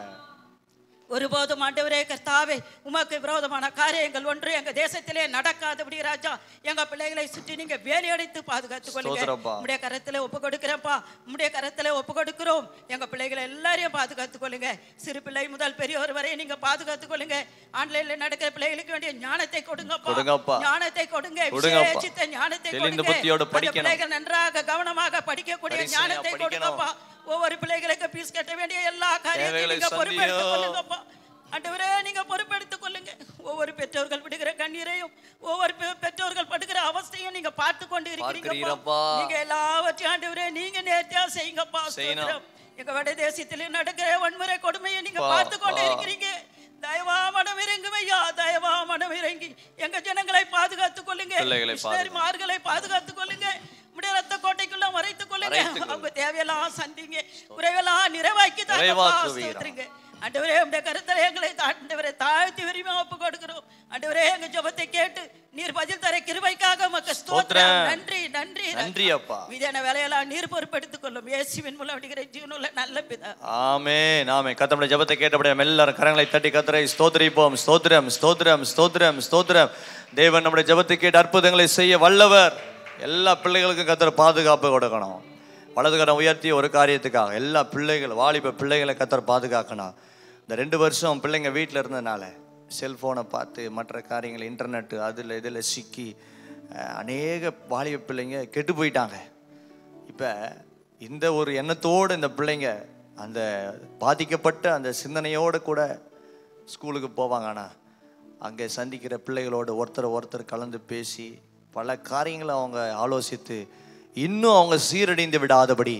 ஒருபோதும் ஆண்டவரே கர்த்தாவே உமக்கு விரோதமான காரியங்கள் ஒன்று எங்க தேசத்திலே நடக்காதபடி ராஜா எங்க பிள்ளைகளை சுற்றி நீங்க வேலையடைத்து பாதுகாத்துக் கொள்ளுங்க
ஸ்தோத்திரப்பா.
உம்முடைய கரத்துல ஒப்பு கொடுக்கிறப்பா உம்முடைய கரத்துல ஒப்பு கொடுக்கிறோம் எங்க பிள்ளைகளை எல்லாரையும் பாதுகாத்துக் கொள்ளுங்க சிறு பிள்ளை முதல் பெரியவர் வரை நீங்க பாதுகாத்துக் கொள்ளுங்க ஆன்லைன்ல நடக்கிற பிள்ளைகளுக்கு வேண்டிய ஞானத்தை கொடுங்கப்பா
கொடுங்கப்பா.
ஞானத்தை கொடுங்க
கொடுங்கப்பா.
விசேஷித்த ஞானத்தை
தெளிந்த
கொடுங்க
புத்தியோடு
அந்த
படிக்கணும்.
பிள்ளைகள் நன்றாக கவனமாக படிக்கக்கூடிய
வரிசையா
ஞானத்தை
படிக்கணும்.
கொடுங்கப்பா ஒவ்வொரு பிள்ளைகளுக்கு பீஸ் கட்ட வேண்டிய எல்லா காரியத்தையும்
தேவைகளை
நீங்க பொறுப்பெடுத்துக்
சந்தியும்.
கொள்ளுங்கப்பா ஆண்டவரே நீங்க பொறுப்பெடுத்துக் கொள்ளுங்க ஒவ்வொரு பெற்றோர்கள் விடுகிற கண்ணீரையும் ஒவ்வொரு பெ- பெற்றோர்கள் படுகிற அவஸ்தையும் நீங்க பார்த்து கொண்டு இருக்கிறீங்கப்பா
பார்க்கிறீரப்பா.
நீங்க எல்லாவற்றையும் ஆண்டவரே நீங்க நேர்த்தியா செய்யுங்கப்பா
செய்யணும்.
ஸ்தோத்திரம். எங்க வட தேசத்தில் நடக்கிற வன்முறை கொடுமையை நீங்க
பா,
பார்த்து கொண்டு
பா.
இருக்கிறீங்க தயவா மனம் இறங்கும் ஐயா தயவா மனம் இறங்கி எங்க ஜனங்களை பாதுகாத்துக் கொள்ளுங்க
பிள்ளைகளை
மிஷனரிமார்களை பாதுகாத்துக் கொள்ளுங்க உடைய ரத்த கோட்டைக்குள்ள மறைத்துக் கொள்ளுங்க
மறைத்துக் கொள்ளுங்க.
அவங்க தேவையெல்லாம் சந்திங்க குறைவெல்லாம் நிறைவாக்கி தாங்கப்பா.
நிறைவாக்குவீரா.
ஸ்தோத்திரிங்க. ஆண்டவரே உடைய கருத்தரை எங்களை ஆண்டவரை தாழ்த்தி விரும்பி ஒப்பு கொடுக்கிறோம் ஆண்டவரே எங்க ஜெபத்தை கேட்டு நீர் பதில் தர கிருபைக்காக உமக்கு ஸ்தோத்திரம்
ஸ்தோத்திரம்.
நன்றி நன்றி
நன்றி அப்பா.
மீதான வேலையெல்லாம் நீர் பொறுப்பெடுத்துக் கொள்ளும் இயேசுவின் மூலம் அடிக்கிற ஜீவனுள்ள நல்ல பிதா
ஆமே நாமே கத்தமுடைய ஜெபத்தை கேட்டபடியே நம்ம எல்லாரும் கரங்களை தட்டி கத்தரை ஸ்தோத்திரிப்போம் ஸ்தோத்திரம் ஸ்தோத்திரம் ஸ்தோத்திரம் ஸ்தோத்திரம் தேவன் நம்முடைய ஜெபத்தை கேட்டு அற்புதங்களை செய்ய வல்லவர் எல்லா பிள்ளைகளுக்கும் கத்தரை பாதுகாப்பு கொடுக்கணும் வலது கரம் உயர்த்தி ஒரு காரியத்துக்காக எல்லா பிள்ளைகள் வாலிப பிள்ளைகளை கத்தரை பாதுகாக்கணும் இந்த ரெண்டு வருஷம் பிள்ளைங்க வீட்டில் இருந்ததுனால செல்ஃபோனை பார்த்து மற்ற காரியங்கள் இன்டர்நெட்டு அதில் இதில் சிக்கி அஹ், அநேக வாலிப பிள்ளைங்க கெட்டு போயிட்டாங்க இப்போ இந்த ஒரு எண்ணத்தோடு இந்த பிள்ளைங்க அந்த பாதிக்கப்பட்ட அந்த சிந்தனையோடு கூட ஸ்கூலுக்கு போவாங்க ஆனால் அங்கே சந்திக்கிற பிள்ளைகளோடு ஒருத்தர் ஒருத்தர் கலந்து பேசி பல காரியங்களை அவங்க ஆலோசித்து இன்னும் அவங்க சீரடைந்து விடாதபடி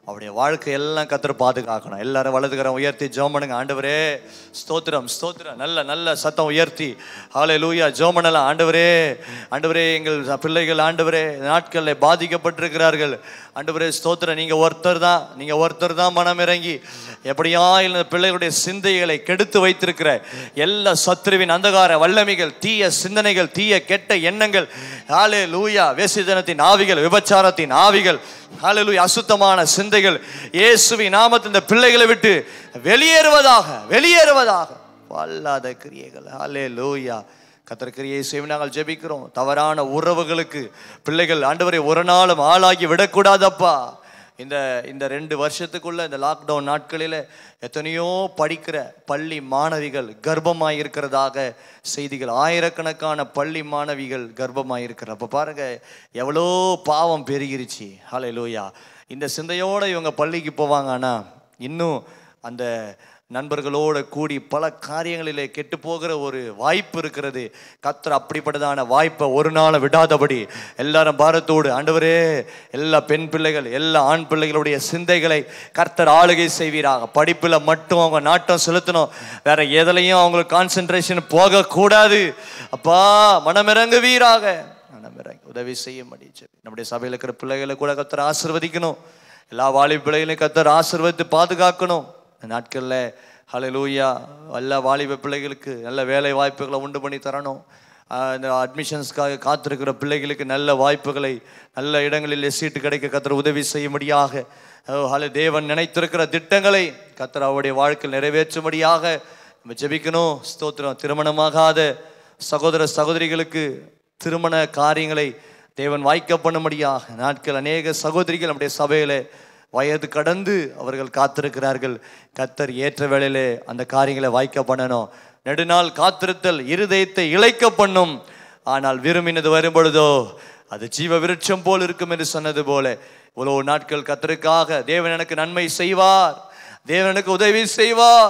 அவருடைய வாழ்க்கை எல்லாம் கத்தர் பாதுகாக்கணும் எல்லாரும் வலதுகரம் உயர்த்தி ஜெபம் பண்ணுங்க ஆண்டவரே ஸ்தோத்திரம் ஸ்தோத்திரம் நல்ல நல்ல சத்தம் உயர்த்தி ஹாலே லூயா ஜெபம் பண்ணலாம் ஆண்டவரே ஆண்டவரே எங்கள் பிள்ளைகள் ஆண்டவரே நாட்களில் பாதிக்கப்பட்டிருக்கிறார்கள் ஆண்டவரே ஸ்தோத்திரம் நீங்க ஒருத்தர் தான் நீங்க ஒருத்தர் தான் மனம் இறங்கி எப்படியா இந்த பிள்ளைகளுடைய சிந்தைகளை கெடுத்து வைத்திருக்கிற எல்லா சத்ருவின் அந்தகார வல்லமைகள் தீய சிந்தனைகள் தீய கெட்ட எண்ணங்கள் ஹாலே லூயா வேசிதனத்தின் ஆவிகள் விபச்சாரத்தின் ஆவிகள் ஹாலே லூயா அசுத்தமான சிந்தைகள் இயேசுவின் நாமத்தில் இந்த பிள்ளைகளை விட்டு வெளியேறுவதாக வெளியேறுவதாக வல்லாத கிரியைகள் ஹாலே லூயா கத்தர்கிரியை செய்ய நாங்கள் ஜெபிக்கிறோம் தவறான உறவுகளுக்கு பிள்ளைகள் ஆண்டவரை ஒரு நாளும் ஆளாகி விடக்கூடாதப்பா இந்த இந்த ரெண்டு வருஷத்துக்குள்ள இந்த லாக்டவுன் நாட்களில் எத்தனையோ படிக்கிற பள்ளி மாணவிகள் கர்ப்பமாக இருக்கிறதாக செய்திகள் ஆயிரக்கணக்கான பள்ளி மாணவிகள் கர்ப்பமாக இருக்கிற அப்போ பாருங்க எவ்வளோ பாவம் பெருகிருச்சு ஹலே லூயா இந்த சிந்தையோடு இவங்க பள்ளிக்கு போவாங்க ஆனால் இன்னும் அந்த நண்பர்களோட கூடி பல காரியங்களிலே கெட்டு போகிற ஒரு வாய்ப்பு இருக்கிறது கத்தர் அப்படிப்பட்டதான வாய்ப்பை ஒரு நாள் விடாதபடி எல்லாரும் பாரத்தோடு ஆண்டவரே எல்லா பெண் பிள்ளைகள் எல்லா ஆண் பிள்ளைகளுடைய சிந்தைகளை கர்த்தர் ஆளுகை செய்வீராக படிப்பில் மட்டும் அவங்க நாட்டம் செலுத்தணும் வேற எதுலையும் அவங்களுக்கு கான்சென்ட்ரேஷன் போகக்கூடாது அப்பா மனமிறங்குவீராக மனமிறங்கி உதவி செய்ய முடிச்சு நம்முடைய சபையில் இருக்கிற பிள்ளைகளை கூட கத்தர் ஆசிர்வதிக்கணும் எல்லா வாலிப பிள்ளைகளையும் கத்தர் ஆசிர்வதித்து பாதுகாக்கணும் இந்த நாட்களில் ஹalleluya எல்லா வாலிப பிள்ளைகளுக்கு நல்ல வேலை வாய்ப்புகளை உண்டு பண்ணி தரணும் ஆஹ் இந்த அட்மிஷன்ஸ்க்காக காத்திருக்கிற பிள்ளைகளுக்கு நல்ல வாய்ப்புகளை நல்ல இடங்களில் சீட்டு கிடைக்க கத்தர் உதவி செய்யும்படியாக ஹலே தேவன் நினைத்திருக்கிற திட்டங்களை கத்தர் அவருடைய வாழ்க்கையில் நிறைவேற்றும்படியாக நம்ம ஜெபிக்கணும் ஸ்தோத்திரம் திருமணமாகாத சகோதர சகோதரிகளுக்கு திருமண காரியங்களை தேவன் வாய்க்க பண்ணும்படியாக நாட்கள் அநேக சகோதரிகள் நம்முடைய சபையிலே வயது கடந்து அவர்கள் காத்திருக்கிறார்கள் கத்தர் ஏற்ற வேளையிலே அந்த காரியங்களை வாய்க்க பண்ணணும் நெடுநாள் காத்திருத்தல் இருதயத்தை இழைக்க பண்ணும் ஆனால் விரும்பினது வரும் பொழுதோ அது ஜீவ விருட்சம் போல் இருக்கும் என்று சொன்னது போல இவ்வளவு நாட்கள் கத்தருக்காக தேவன் எனக்கு நன்மை செய்வார் தேவன் எனக்கு உதவி செய்வார்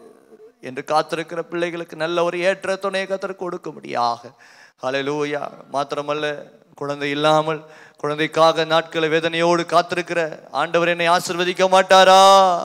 என்று காத்திருக்கிற பிள்ளைகளுக்கு நல்ல ஒரு ஏற்ற துணை கத்தர் கொடுக்க முடியாக ஹalleluya மாத்திரமல்ல குழந்தை இல்லாமல் குழந்தைக்காக நாட்களை வேதனையோடு காத்திருக்கிற ஆண்டவர் என்னை ஆசிர்வதிக்க மாட்டாரா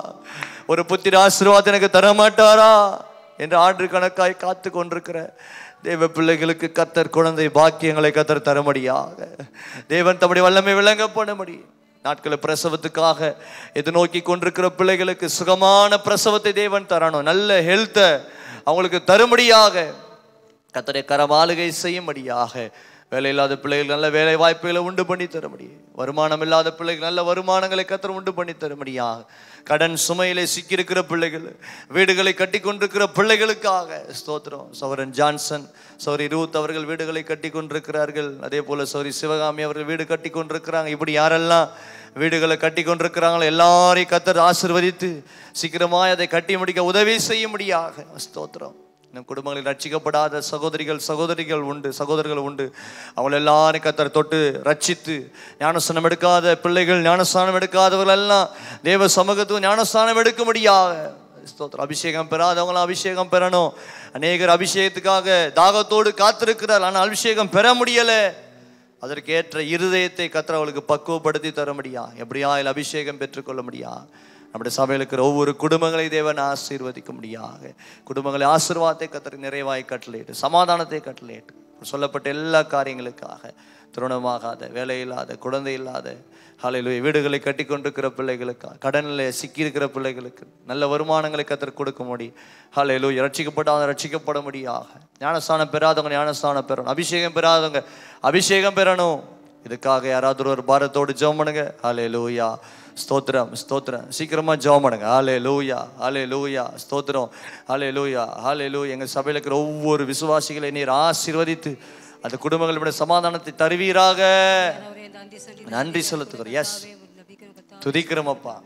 ஒரு புத்திர ஆசீர்வாதம் எனக்கு தர மாட்டாரா என்று ஆண்டு கணக்காய் காத்து கொண்டிருக்கிற தேவ பிள்ளைகளுக்கு கத்தர் குழந்தை பாக்கியங்களை கத்தர் தரும்படியாக தேவன் தம்முடைய வல்லமை விளங்க பண்ணும்படி நாட்களை பிரசவத்துக்காக எதிர்நோக்கி கொண்டிருக்கிற பிள்ளைகளுக்கு சுகமான பிரசவத்தை தேவன் தரணும் நல்ல ஹெல்த்தை அவங்களுக்கு தரும்படியாக கத்தரை கரமாளுகை செய்யும்படியாக வேலை இல்லாத பிள்ளைகள் நல்ல வேலை வாய்ப்புகளை உண்டு பண்ணி தர முடியும் வருமானம் இல்லாத பிள்ளைகள் நல்ல வருமானங்களை கத்தர் உண்டு பண்ணி தர முடியாக கடன் சுமையிலே சிக்கியிருக்கிற பிள்ளைகள் வீடுகளை கட்டி கொண்டிருக்கிற பிள்ளைகளுக்காக ஸ்தோத்திரம் சௌரன் ஜான்சன் சௌரி ரூத் அவர்கள் வீடுகளை கட்டி கொண்டிருக்கிறார்கள் அதே போல சௌரி சிவகாமி அவர்கள் வீடு கட்டி கொண்டிருக்கிறாங்க இப்படி யாரெல்லாம் வீடுகளை கட்டி கொண்டிருக்கிறாங்களோ எல்லாரையும் கத்தர் ஆசிர்வதித்து சீக்கிரமாய் அதை கட்டி முடிக்க உதவி செய்யும்படியாக ஸ்தோத்திரம் நம் குடும்பங்களில் ரட்சிக்கப்படாத சகோதரிகள் சகோதரிகள் உண்டு சகோதரர்கள் உண்டு அவள் எல்லாரும் கத்தர் தொட்டு ரட்சித்து ஞானஸ்தானம் எடுக்காத பிள்ளைகள் ஞானஸ்தானம் எடுக்காதவர்கள் எல்லாம் தேவ சமூகத்துக்கு ஞானஸ்தானம் எடுக்க முடியாது ஸ்தோத்திரம் அபிஷேகம் பெறாதவங்களாம் அபிஷேகம் பெறணும் அநேகர் அபிஷேகத்துக்காக தாகத்தோடு காத்திருக்கிறார் ஆனால் அபிஷேகம் பெற முடியலை அதற்கேற்ற இருதயத்தை கத்தர் அவளுக்கு பக்குவப்படுத்தி தர முடியா எப்படியா இல்லை அபிஷேகம் பெற்றுக்கொள்ள முடியா நம்முடைய சபையில் இருக்கிற ஒவ்வொரு குடும்பங்களை தேவன் ஆசீர்வதிக்க முடியாக குடும்பங்களை ஆசீர்வாதத்தை கத்தர் நிறைவாய் கட்டளையிட்டு சமாதானத்தை கட்டளையிட்டு சொல்லப்பட்ட எல்லா காரியங்களுக்காக திருமணமாகாத வேலை இல்லாத குழந்தை இல்லாத ஹalleluya வீடுகளை கட்டி கொண்டிருக்கிற பிள்ளைகளுக்காக கடனில் சிக்கியிருக்கிற பிள்ளைகளுக்கு நல்ல வருமானங்களை கத்தர் கொடுக்க முடியும் ஹalleluya ரட்சிக்கப்படாத ரட்சிக்கப்பட முடியாக ஞானஸ்தானம் பெறாதவங்க ஞானஸ்தானம் பெறணும் அபிஷேகம் பெறாதவங்க அபிஷேகம் பெறணும் இதுக்காக யாராவது ஒரு பாரத்தோடு ஜெபம் பண்ணுங்க ஹலே லூயா ஸ்தோத்திரம் ஸ்தோத்திரம் சீக்கிரமா ஜெபம் பண்ணுங்க ஹலே லூயா ஹலே லூயா ஸ்தோத்திரம் ஹலே லூயா ஹலே லூ எங்கள் சபையில் இருக்கிற ஒவ்வொரு விசுவாசிகளை நீர் ஆசீர்வதித்து அந்த குடும்பங்களுடைய சமாதானத்தை தருவீராக நன்றி செலுத்துகிறோம் எஸ் துதிக்கிறோம் அப்பா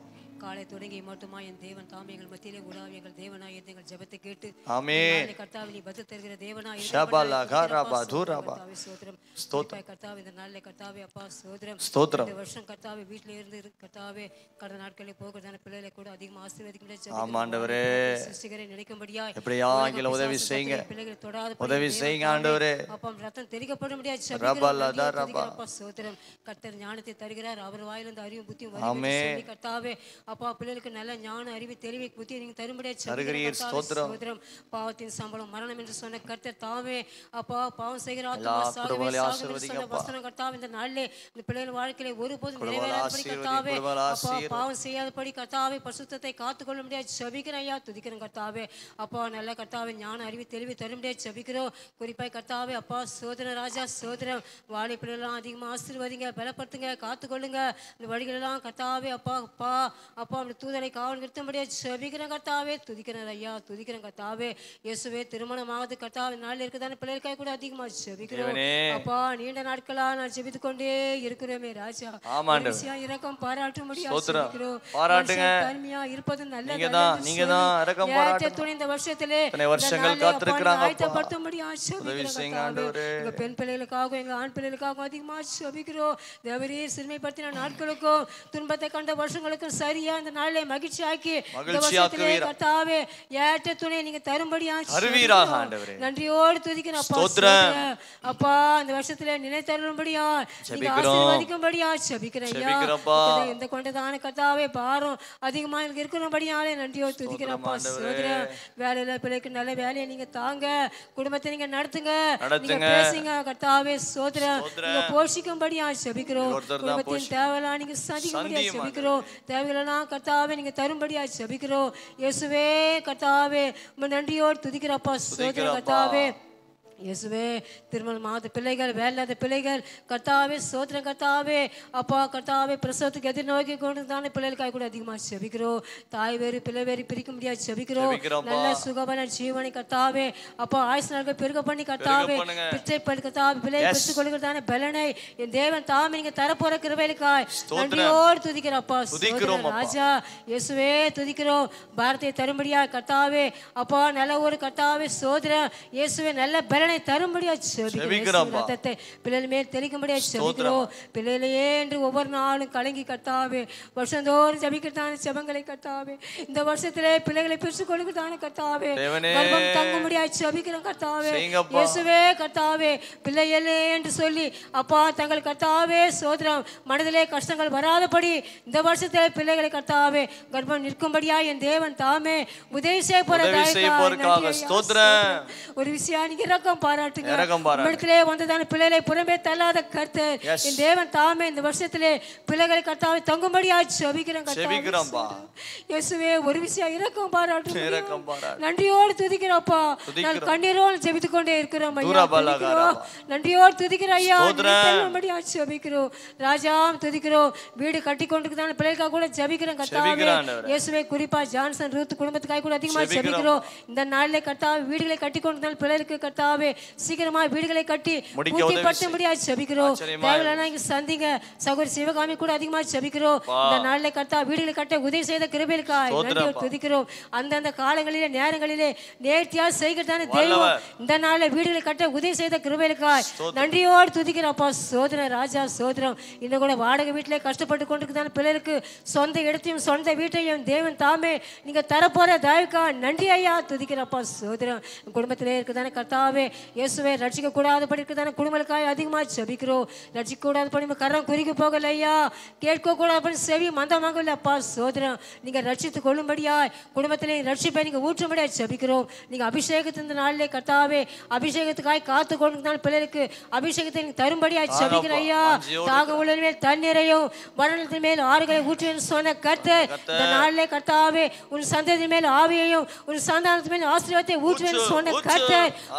காலை தொடங்கி மட்டுமா என் தேவன் தாமே எங்கள் மத்தியிலே உலாவி எங்கள் தேவனாய் இருந்து எங்கள் ஜெபத்தை கேட்டு
ஆமென்.
கர்த்தாவே நீ பதில் தருகிற தேவனாய்
ஷபலா
இருக்கிறபடியால்
கரபா
அப்பா,
தூரபா.
கர்த்தாவே, ஸ்தோத்திரம்
ஸ்தோத்திரம்.
குறிப்பாய் கர்த்தாவே இந்த நாளிலே கர்த்தாவே அப்பா ஸ்தோத்திரம்
ஸ்தோத்திரம்.
இந்த வருஷம் கர்த்தாவே வீட்டிலே இருந்து இரு- கர்த்தாவே கடந்த நாட்களில் போகிறதான பிள்ளைகளை கூட அதிகமாக ஆசீர்வதிக்க
ஆமா, ஆண்டவரே.
சிருஷ்டிகரை நினைக்கும்படியா
எப்படியா ஆங்கில உதவி செய்யுங்க.
பிள்ளைகளை தொடாத
உதவி செய்யுங்க ஆண்டவரே.
அப்பா ரத்தம் தெளிக்கப்பட முடியாது
ரபா லதா ரபா.
சோதரம் கர்த்தர் ஞானத்தை தருகிறார் அவர் வாயிலிருந்து அறிவு புத்தியும்
ஆமென்.
வருகிறது சொல்லி கர்த்தாவே அப்பா பிள்ளைகளுக்கு நல்ல ஞான அறிவு தெளிவை புத்தியை நீங்க தரும்படியா
தருகிறீர், ஸ்தோத்திரம்.
சோதரம் பாவத்தின் சம்பளம் மரணம் என்று சொன்ன கர்த்தர் தாவே அப்பா பாவம் செய்கிற
எல்லா
ஆத்துமா சாகவே
குடும்பங்களையும்
சாகும் என்று சொன்ன
ஆசீர்வதிங்கப்பா.
வசனம் கர்த்தாவே இந்த நாளிலே இந்த பிள்ளைகள் வாழ்க்கையில ஒருபோதும்
குடும்பங்களை
நிறைவேறாதபடி
ஆசீர்வதி,
கர்த்தாவே
குடும்பங்களை
அப்பா
ஆசீர்வதி.
பாவம் செய்யாதபடி கர்த்தாவே பரிசுத்தத்தை காத்துக்கொள்ள முடியாது ஜெபிக்கிறேன் ஐயா துதிக்கிறேன் கர்த்தாவே அப்பா நல்ல கர்த்தாவே ஞான அறிவு தெளிவு தர முடியாது ஜெபிக்கிறோம் குறிப்பாய் கர்த்தாவே அப்பா சோதன ராஜா சோதனம் வாழை பிள்ளைலாம் அதிகமாக ஆசீர்வதிங்க பலப்படுத்துங்க காத்துக்கொள்ளுங்க இந்த வழிகளெல்லாம் கர்த்தாவே அப்பா அப்பா அப்பா அப்படி தூதரை காவல் நிறுத்த முடியாது ஜெபிக்கிறேன் கர்த்தாவே துதிக்கிறேன் ஐயா துதிக்கிறேன் கர்த்தாவே இயேசுவே திருமணமாவது கர்த்தாவே நாளில் இருக்குதான பிள்ளைகளுக்காக கூட அதிகமாக ஜெபிக்கிறோம்
தேவனே.
அப்பா நீண்ட நாட்களா நான் ஜெபித்து கொண்டே இருக்கிறோமே ராஜா
ஆமா, ஆண்டவரே.
ஒரு விஷயம் இரக்கம் பாராட்ட முடியாது
ஸ்தோத்திரம்.
ஜெபிக்கிறோம்.
பாராட்டுங்க.
மனுஷன் தனிமையா இருப்பது நல்லது
நீங்க தான்,
அல்லன்னு
நீங்க
சொல்லி,
தான் இரக்கம்
ஏற்ற
பாராட்டணும்.
துணை இந்த வருஷத்திலே
இத்தனை வருஷங்கள்
இந்த நாளிலே
காத்திருக்கிறாங்க
அப்பா,
அப்பா.
ஆயத்தப்படுத்தும்படியா
உதவி
ஜெபிக்கிறோம்
செய்யுங்க
கர்த்தாவே.
ஆண்டவரே.
எங்க பெண் பிள்ளைகளுக்காகவும் எங்க ஆண் பிள்ளைகளுக்காகவும் அதிகமா ஜெபிக்கிறோம் தேவரே சிறுமைப்படுத்தின நாட்களுக்கும் துன்பத்தை கண்ட வருஷங்களுக்கும் சரியா இந்த நாளிலே மகிழ்ச்சி ஆக்கி இந்த
மகிழ்ச்சி
வருஷத்திலே
ஆக்குவீரா.
கர்த்தாவே ஏற்ற துணை நீங்க தரும்படியா
தருவீராக
ஜெபிக்கிறோம்.
ஆண்டவரே.
நன்றியோடு துதிக்கிறேன் அப்பா
ஸ்தோத்திரம்.
ஸ்தோத்திரம். அப்பா இந்த வருஷத்துல நினைத்தருளும்படியா நீங்க
ஜெபிக்கிறோம்.
ஆசீர்வதிக்கும்படியா ஜெபிக்கிறேன் ஐயா.
ஜெபிக்கிறோம்ப்பா.
இந்த- இந்த கொண்டதான கர்த்தாவே பாரம் அதிகமா எனக்கு இருக்கிறபடியாலே நன்றியோ துதிக்கிறப்பா
ஆண்டவரே.
சோதரன் வேலையில பிள்ளைக்கு நல்ல வேலையை நீங்க தாங்க குடும்பத்தை நீங்க நடத்துங்க நீங்க
நடத்துங்க.
பேசுங்க கர்த்தாவே சோதரன்
ஸ்தோத்திரம்.
நீங்க போஷிக்கும்படியா ஜெபிக்கிறோம்
நீங்க ஒருத்தர் தான்
குடும்பத்தின்
போஷி-
தேவையெல்லாம் நீங்க சந்திக்கும்படியா
சந்தியும்
ஜெபிக்கிறோம் தேவைகளெல்லாம் கர்த்தாவே நீங்க தரும்படியா ஜெபிக்கிறோம் இயேசுவே கர்த்தாவே உம்மை நன்றியோடு துதிக்கிறப்பா சோதரன்
துதிக்கிறப்பா.
கர்த்தாவே இயேசுவே திருமண மாத பிள்ளைகள் வேலாத பிள்ளைகள் கர்த்தாவே சோத்திரம் கர்த்தாவே அப்பா கர்த்தாவே பிரசவத்துக்கு எதிர்நோக்கி கொண்டு தானே பிள்ளைகளுக்காக கூட அதிகமாக செபிக்கிறோம் தாய் வேறு பிள்ளை வேறு பிரிக்க முடியாது செபிக்கிறோம்
ஜெபிக்கிறோம்ப்பா.
நல்ல சுகபல ஜீவனை கர்த்தாவே அப்பா ஆயுசு நாட்கள் பெருக பண்ணி கர்த்தாவே
பண்ணுங்க.
பிச்சை படு கர்த்தாவே பிள்ளை
Yes.
பெற்றுக் கொள்கிறதான பலனை என் தேவன் தாமே நீங்க தரப்போற கிருபைகளுக்காய்
ஸ்தோத்திரம்.
நன்றியோடு துதிக்கிறப்பா
துதிக்கிறோம்
ஸ்தோத்திரம்
அப்பா.
ராஜா இயேசுவே துதிக்கிறோம் பாரத்தை தரும்படியா கர்த்தாவே அப்பா நல்ல ஒரு கர்த்தாவே சோதரன் இயேசுவே நல்ல பலனை தரும்படியா செபிக்கிறேன்.
செபிக்கிறோம்ப்பா.
இயேசுவின் ரத்தத்தை பிள்ளைகள் மேல் தெளிக்கும்படியா செபிக்கிறோம் பிள்ளைகளையே என்று ஒவ்வொரு நாளும் கலங்கி கர்த்தாவே வருஷந்தோறும் ஜபிக்கிறதான செபங்களை கர்த்தாவே இந்த வருஷத்திலே பிள்ளைகளை பெற்றுக் கொள்கிறதான கர்த்தாவே
தேவனே.
கர்ப்பம் தங்கும்படியா செபிக்கிறோம் கர்த்தாவே
செய்யுங்கப்பா.
இயேசுவே கர்த்தாவே பிள்ளைகளே என்று சொல்லி அப்பா தங்கள் கர்த்தாவே சோதரம் மனதிலே கஷ்டங்கள் வராதபடி இந்த வருஷத்திலே பிள்ளைகளை கர்த்தாவே கர்ப்பம் நிற்கும்படியா என் தேவன் தாமே உதவி செய்ய போற
உதவி செய்ய
தயவுக்காய்
போறதுக்காக
நன்றி ஐயா.
ஸ்தோத்திரம்.
ஒரு விஷயம் நீங்க இரக்கம் பாராட்டுங்க
இரக்கம் பாராட்டு.
உம்மிடத்திலே வந்ததான பிள்ளைகளை புறம்பே தள்ளாத கர்த்தர்
Yes.
என் தேவன் தாமே இந்த வருஷத்திலே பிள்ளைகளை கர்த்தாவை தங்கும்படியா செபிக்கிறேன் கர்த்தாவே.
செபிக்கிறோம்ப்பா.
இயேசுவே ஒரு விஷயம் இரக்கம் பாராட்டு
இரக்கம் பாராட்டு.
நன்றியோடு துதிக்கிறோம்ப்பா நான்
துதிக்கிறோம்.
கண்ணீரோடு ஜெபித்து கொண்டே இருக்கிறோம் ஐயா
தூரபலா
துதிக்கிறோம். நன்றியோடு துதிக்கிற ஐயா
ஸ்தோத்திரம்.
நினைத்தருளும்படியா ஜெபிக்கிறோம் ராஜா துதிக்கிறோம் வீடு கட்டி கொண்டிருக்கிறதான பிள்ளைகளுக்காக கூட ஜெபிக்கிறேன் கர்த்தாவே
ஜெபிக்கிறேன் ஆண்டவரே.
இயேசுவே குறிப்பா ஜான்சன் ரூத் குடும்பத்துக்காக கூட அதிகமா
ஜெபிக்கிறோம்.
ஜெபிக்கிறோம் இந்த நாளிலே கர்த்தாவே வீடுகளை கட்டி கொண்டிருந்தால் பிள்ளைகளுக்கு கர்த்தாவே சீக்கிரமா வீடுகளை கட்டி
முடிக்க
பூர்த்தி
உதவி
படுத்தும்படியா ஜெபிக்கிறோம்
ஆச்சரியமா
தேவையில்லைனா இங்க சந்திங்க சகோதரி சிவகாமி கூட அதிகமா ஜெபிக்கிறோம் இந்த நாளிலே கர்த்தா வீடுகளை கட்ட உதவி செய்த கிருபைகளுக்காய் நன்றி
ஸ்தோத்திரப்பா.
துதிக்கிறோம் அந்தந்த காலங்களிலே நேரங்களிலே நேர்த்தியா செய்கிறதான தெய்வம்
வல்லவர்.
இந்த நாளில் வீடுகளை கட்ட உதவி செய்த கிருபைகளுக்காய் நன்றியோடு துதிக்கிறப்பா சோதரன் ராஜா சோதரம் இன்னும் கூட வாடகை வீட்டிலே கஷ்டப்பட்டு கொண்டிருக்கிறதான பிள்ளைகளுக்கு சொந்த இடத்தையும் சொந்த வீட்டையும் தேவன் தாமே நீங்க தரப்போற தயவுக்கா நன்றி ஐயா துதிக்கிறப்பா சோதரம் குடும்பத்திலே இருக்குதானே கர்த்தாவே இயேசுவே ரட்சிக்க கூடாதபடி இருக்குதானே குடும்பங்களுக்காக அதிகமா ஜெபிக்கிறோம் ரட்சிக்க கூடாதபடி நம்ம கரம் குறுகி போகல ஐயா கேட்க கூடாதபடி செவி மந்தமாக இல்லை அப்பா சோதரம் நீங்க ரட்சித்து கொள்ளும்படியாய் குடும்பத்திலே ரட்சிப்பை நீங்க ஊற்றும்படியாய் ஜெபிக்கிறோம் நீங்க அபிஷேகத்தின் நாளிலே கர்த்தாவே அபிஷேகத்துக்காய் காத்து கொண்டிருந்தால் பிள்ளைகளுக்கு அபிஷேகத்தை நீங்க தரும்படியாய் ஜெபிக்கிற ஐயா
வாஞ்சியோடு
தாக உள்ள மேல் தண்ணீரையும் மரணத்தின் மேல் ஆறுகளை ஊற்றுன்னு சொன்ன கர்த்தர் இந்த நாளிலே கர்த்தாவே உன் சந்ததி மேல் ஆவியையும் உன் சந்தானத்தின் மேல் ஆசீர்வாதத்தை ஊற்றுவேன்னு
ஊற்று,
சொன்ன
ஊற்று.
கர்த்தர் மாம்சமா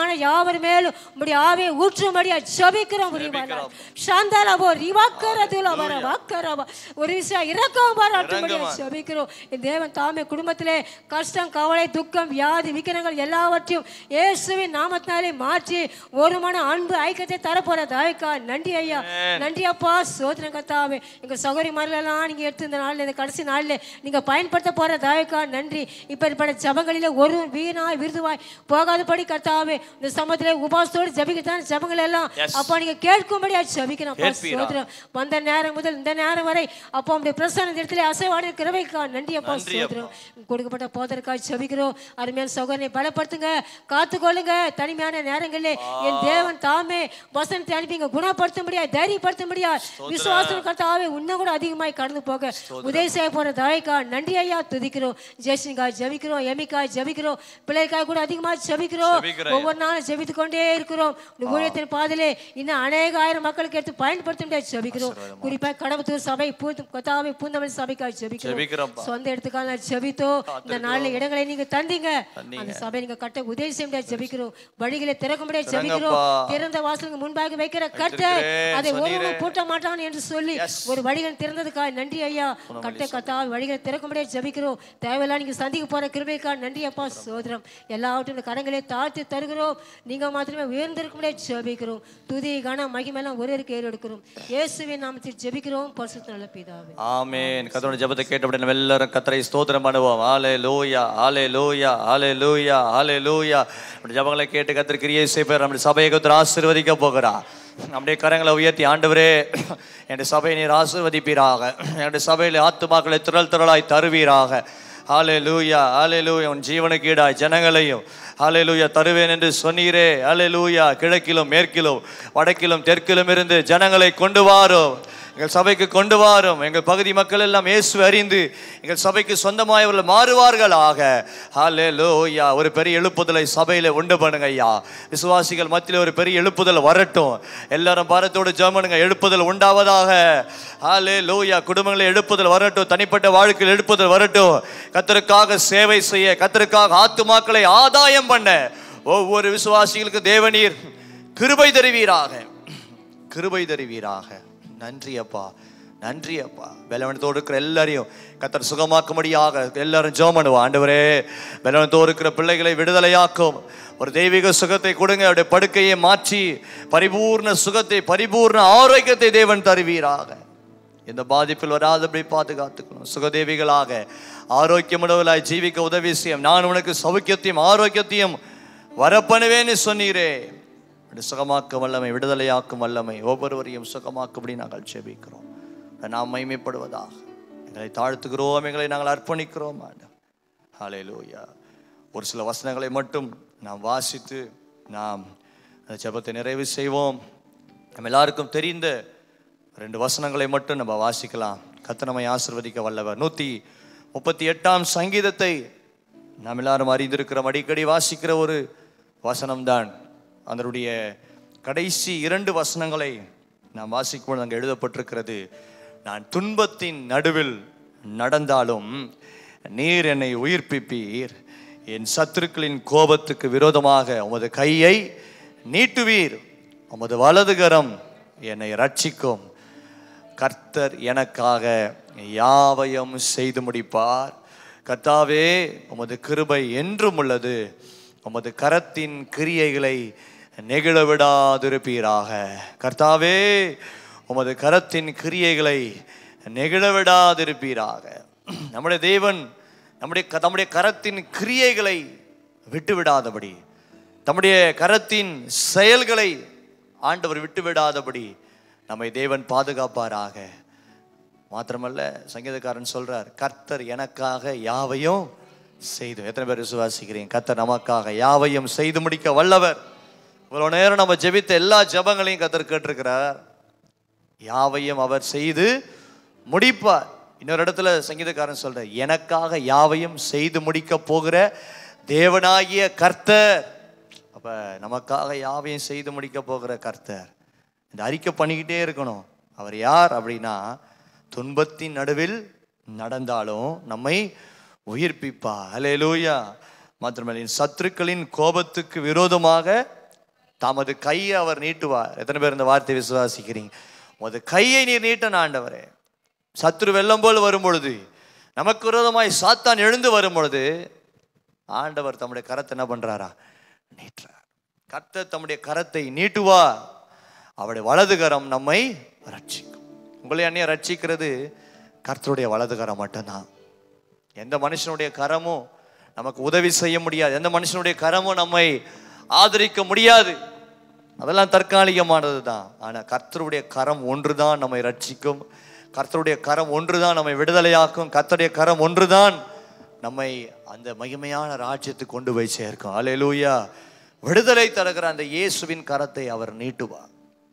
பிரியமான யாவர் மேலும் உம்முடைய ஆவியை ஊற்றும்படியா ஜெபிக்கிறோம் உரிவாளா சாந்தாலவோ ரிவாக்கரதுல வர வாக்கரவா ஒரு விஷயம் இறக்கம் பாராட்டும்படியா
இறங்குமா.
ஜெபிக்கிறோம் என் தேவன் தாமே குடும்பத்திலே கஷ்டம் கவலை துக்கம் வியாதி விக்கிரங்கள் எல்லாவற்றையும் இயேசுவின் நாமத்தினாலே மாற்றி ஒரு மன அன்பு ஐக்கியத்தை தரப்போற தாய்க்கா நன்றி ஐயா நன்றி அப்பா சோதனை கத்தாவே எங்க சௌகரி மாதிரிலாம் நீங்க எடுத்து இந்த நாள்ல இந்த கடைசி நாள்ல நீங்க பயன்படுத்த போற தாய்க்கா நன்றி இப்படிப்பட்ட ஜபங்களிலே ஒரு வீணாய் விருதுவாய் போகாதபடி கத்தாவே இந்த சமயத்திலே உபாசத்தோடு ஜபிக்கத்தான் ஜபங்கள் எல்லாம்
Yes.
அப்பா நீங்க கேட்கும்படியா ஜபிக்கணும் அப்பா
கேட்பீரா?
சோதரம் வந்த நேரம் முதல் இந்த நேரம் வரை அப்போ உங்களுடைய பிரசன்ன இடத்துல அசைவாடி கிருபைக்கா நன்றி அப்பா
நன்றி அப்பா.
சோதரம் கொடுக்கப்பட்ட போதற்காக செபிக்கிறோம் அருமையான சகோதரனை பலப்படுத்துங்க காத்துக்கொள்ளுங்க தனிமையான நேரங்களிலே என் தேவன் தாமே வசனத்தை அனுப்பி இங்க குணப்படுத்தும்படியா தைரியப்படுத்தும்படியா விசுவாசம் கர்த்தாவே இன்னும் கூட அதிகமாய் கடந்து போக உதவி செய்ய போற தாய்க்கா நன்றி ஐயா துதிக்கிறோம் ஜெயசிங்கா ஜெபிக்கிறோம் எமிக்கா ஜெபிக்கிறோம் பிள்ளைக்காய் கூட அதிகமா ஜெபிக்கிறோம்
ஜெபிக்கிறேன்.
ஒவ்வொரு நாளும் ஜெபித்து கொண்டே இருக்கிறோம் இந்த ஊழியத்தின் பாதையிலே இன்னும் அநேக ஆயிரம் மக்களுக்கு எடுத்து பயன்படுத்த முடியாது ஜெபிக்கிறோம் குறிப்பாக கடவுத்தூர் சபை பூந்து கத்தாவை பூந்தமல்லி சபைக்காக ஜெபிக்கிறோம்
ஜெபிக்கிறோம்ப்பா.
சொந்த இடத்துக்காக ஜெபித்தோ இந்த நாள்ல இடங்களை நீங்க தந்தீங்க அந்த சபை நீங்க கட்ட உதவி செய்ய முடியாது ஜெபிக்கிறோம் வழிகளை திறக்க முடியாது ஜெபிக்கிறோம்
திறங்கப்பா.
திறந்த வாசலுக்கு முன்பாக வைக்கிற கட்ட
வைத்திருக்கிறேன்,
அதை
சொன்னீரே.
ஒருவரும் பூட்ட மாட்டான் என்று சொல்லி
Yes.
ஒரு வழிகள் திறந்ததுக்காக நன்றி ஐயா கட்ட கத்தா வழிகளை திறக்க முடியாது ஜெபிக்கிறோம் தேவையில்லாம் நீங்க சந்திக்க போற கிருபைக்கா நன்றி அப்பா சோதரம் எல்லாவற்றும் இந்த கரங்களை தாழ்த்தி தருகிறோம் நீங்க மாத்திரமே உயர்ந்திருக்க முடியாது ஜெபிக்கிறோம் துதி கன மகிமெல்லாம் ஒருவருக்கு ஏறு எடுக்கிறோம் இயேசுவின் நாமத்தில் ஜெபிக்கிறோம் பரிசுத்த நல்ல பிதாவே
ஆமென் கத்தோட ஜெபத்தை கேட்டபடி நம்ம எல்லாரும் கத்தரை ஸ்தோத்திரம் பண்ணுவோம் ஆலே லூயா ஆலே லூயா ஆலே லூயா ஆலே லூயா அப்படி ஜபங்களை கேட்டு கத்தர் கிரியை செய்வார் நம்முடைய சபையை கத்தர் ஆசீர்வதிக்க போகிறா நம்முடைய கரங்களை உயர்த்தி ஆண்டவரே என் சபையை நீர் ஆசீர்வதிப்பீராக என்னுடைய சபையில் ஆத்துமாக்களை திரள் திரளாய் தருவீராக ஆலே லூயா ஆலே லூயா உன் ஜீவனுக்கு ஈடாய் ஜனங்களையும் ஆலே லூயா தருவேன் என்று சொன்னீரே ஆலே லூயா கிழக்கிலும் மேற்கிலும் வடக்கிலும் தெற்கிலும் இருந்து ஜனங்களை கொண்டு வாரும் எங்கள் சபைக்கு கொண்டு வாரும் எங்கள் பகுதி மக்கள் எல்லாம் இயேசு அறிந்து எங்கள் சபைக்கு சொந்தமாயவர்கள் மாறுவார்களாக ஹாலே லோயா ஒரு பெரிய எழுப்புதலை சபையில உண்டு பண்ணுங்க ஐயா விசுவாசிகள் மத்தியில் ஒரு பெரிய எழுப்புதல் வரட்டும் எல்லாரும் பாரத்தோடு ஜெபனுங்க எழுப்புதல் உண்டாவதாக ஹாலே லோயா குடும்பங்களை எழுப்புதல் வரட்டும் தனிப்பட்ட வாழ்க்கையில் எழுப்புதல் வரட்டும் கத்தருக்காக சேவை செய்ய கத்தருக்காக ஆத்துமாக்களை ஆதாயம் பண்ண ஒவ்வொரு விசுவாசிகளுக்கு தேவநீர் கிருபை தருவீராக கிருபை தருவீராக நன்றி அப்பா நன்றி அப்பா பலவனத்தோடு இருக்கிற எல்லாரையும் கத்தர் சுகமாக்கும்படியாக எல்லாரும் ஜெபம் பண்ணுவோம் ஆண்டவரே பலவனத்தோடு இருக்கிற பிள்ளைகளை விடுதலையாக்கும் ஒரு தெய்வீக சுகத்தை கொடுங்க அவருடைய படுக்கையை மாற்றி பரிபூர்ண சுகத்தை பரிபூர்ண ஆரோக்கியத்தை தேவன் தருவீராக எந்த பாதிப்பில் வராதபடி பாதுகாத்துக்கணும் சுகதேவிகளாக ஆரோக்கியமுடவலாய் ஜீவிக்க உதவி செய்யும் நான் உனக்கு சௌக்கியத்தையும் ஆரோக்கியத்தையும் வரப்பண்ணுவேன்னு சொன்னீரே அப்படி சுகமாக்கும் வல்லமை விடுதலையாக்கும் வல்லமை ஒவ்வொருவரையும் சுகமாக்கும்படி நாங்கள் ஜெபிக்கிறோம் நாம் மைமைப்படுவதாக எங்களை தாழ்த்துகிறோம் எங்களை நாங்கள் அர்ப்பணிக்கிறோம் ஆண்டவர் ஹalleluya ஒரு சில வசனங்களை மட்டும் நாம் வாசித்து நாம் அந்த ஜெபத்தை நிறைவு செய்வோம் நம்ம எல்லாருக்கும் தெரிந்த ரெண்டு வசனங்களை மட்டும் நம்ம வாசிக்கலாம் கத்த நம்மை ஆசிர்வதிக்க வல்லவர் நூற்றி முப்பத்தி எட்டாம் சங்கீதத்தை நாம் எல்லாரும் அறிந்திருக்கிறோம் அடிக்கடி வாசிக்கிற ஒரு வசனம்தான் அதனுடைய கடைசி இரண்டு வசனங்களை நாம் வாசிக்கும்போது அங்கே எழுதப்பட்டிருக்கிறது நான் துன்பத்தின் நடுவில் நடந்தாலும் நீர் என்னை உயிர்ப்பிப்பீர் என் சத்துருக்களின் கோபத்துக்கு விரோதமாக உமது கையை நீட்டுவீர் உமது வலதுகரம் என்னை ரட்சிக்கும் கர்த்தர் எனக்காக யாவையும் செய்து முடிப்பார் கர்த்தாவே உமது கிருபை என்றும் உள்ளது உமது கரத்தின் கிரியைகளை நெகிழ விடாதிருப்பீராக கர்த்தாவே உமது கரத்தின் கிரியைகளை நெகிழ விடாதிருப்பீராக நம்முடைய தேவன் நம்முடைய க- நம்முடைய கரத்தின் கிரியைகளை விட்டு விடாதபடி தம்முடைய கரத்தின் செயல்களை ஆண்டவர் விட்டு விடாதபடி நம்மை தேவன் பாதுகாப்பாராக மாத்திரமல்ல சங்கீதக்காரன் சொல்றார் கர்த்தர் எனக்காக யாவையும் செய்து எத்தனை பேர் விசுவாசிக்கிறீங்க கர்த்தர் நமக்காக யாவையும் செய்து முடிக்க வல்லவர் இவ்வளவு நேரம் நம்ம ஜெபித்த எல்லா ஜெபங்களையும் கர்த்தர் கேட்டிருக்கிறார் யாவையும் அவர் செய்து முடிப்பார் இன்னொரு இடத்துல சங்கீதக்காரன் சொல்ற எனக்காக யாவையும் செய்து முடிக்க போகிற தேவனாகிய கர்த்தர் அப்ப நமக்காக யாவையும் செய்து முடிக்க போகிற கர்த்தர் இந்த அறிக்கை பண்ணிக்கிட்டே இருக்கணும் அவர் யார் அப்படின்னா துன்பத்தின் நடுவில் நடந்தாலும் நம்மை உயிர்ப்பிப்பா ஹalleluya மாத்திரமல்ல என் சத்துருக்களின் கோபத்துக்கு விரோதமாக தமது கையை அவர் நீட்டுவார் எத்தனை பேர் இந்த வார்த்தை விசுவாசிக்கிறீங்க உமது கையை நீர் நீட்டன் ஆண்டவரே சத்துரு வெள்ளம் போல் வரும் பொழுது நமக்கு விரோதமாய் சாத்தான் எழுந்து வரும் பொழுது ஆண்டவர் தம்முடைய கரத்தை என்ன பண்றாரா நீட்டுறார் கர்த்தர் தம்முடைய கரத்தை நீட்டுவா அவருடைய வலது கரம் நம்மை ரட்சிக்கும் உங்களை அந்நிய ரட்சிக்கிறது கர்த்தருடைய வலது கரம் மட்டும்தான் எந்த மனுஷனுடைய கரமும் நமக்கு உதவி செய்ய முடியாது எந்த மனுஷனுடைய கரமும் நம்மை ஆதரிக்க முடியாது அதெல்லாம் தற்காலிகமானது தான் ஆனால் கர்த்தருடைய கரம் ஒன்று தான் நம்மை ரட்சிக்கும் கர்த்தருடைய கரம் ஒன்று தான் நம்மை விடுதலையாக்கும் கர்த்தருடைய கரம் ஒன்று தான் நம்மை அந்த மகிமையான ராஜ்யத்துக்கு கொண்டு போய் சேர்க்கும் அல்லேலூயா விடுதலை தருகிற அந்த இயேசுவின் கரத்தை அவர் நீட்டுவார்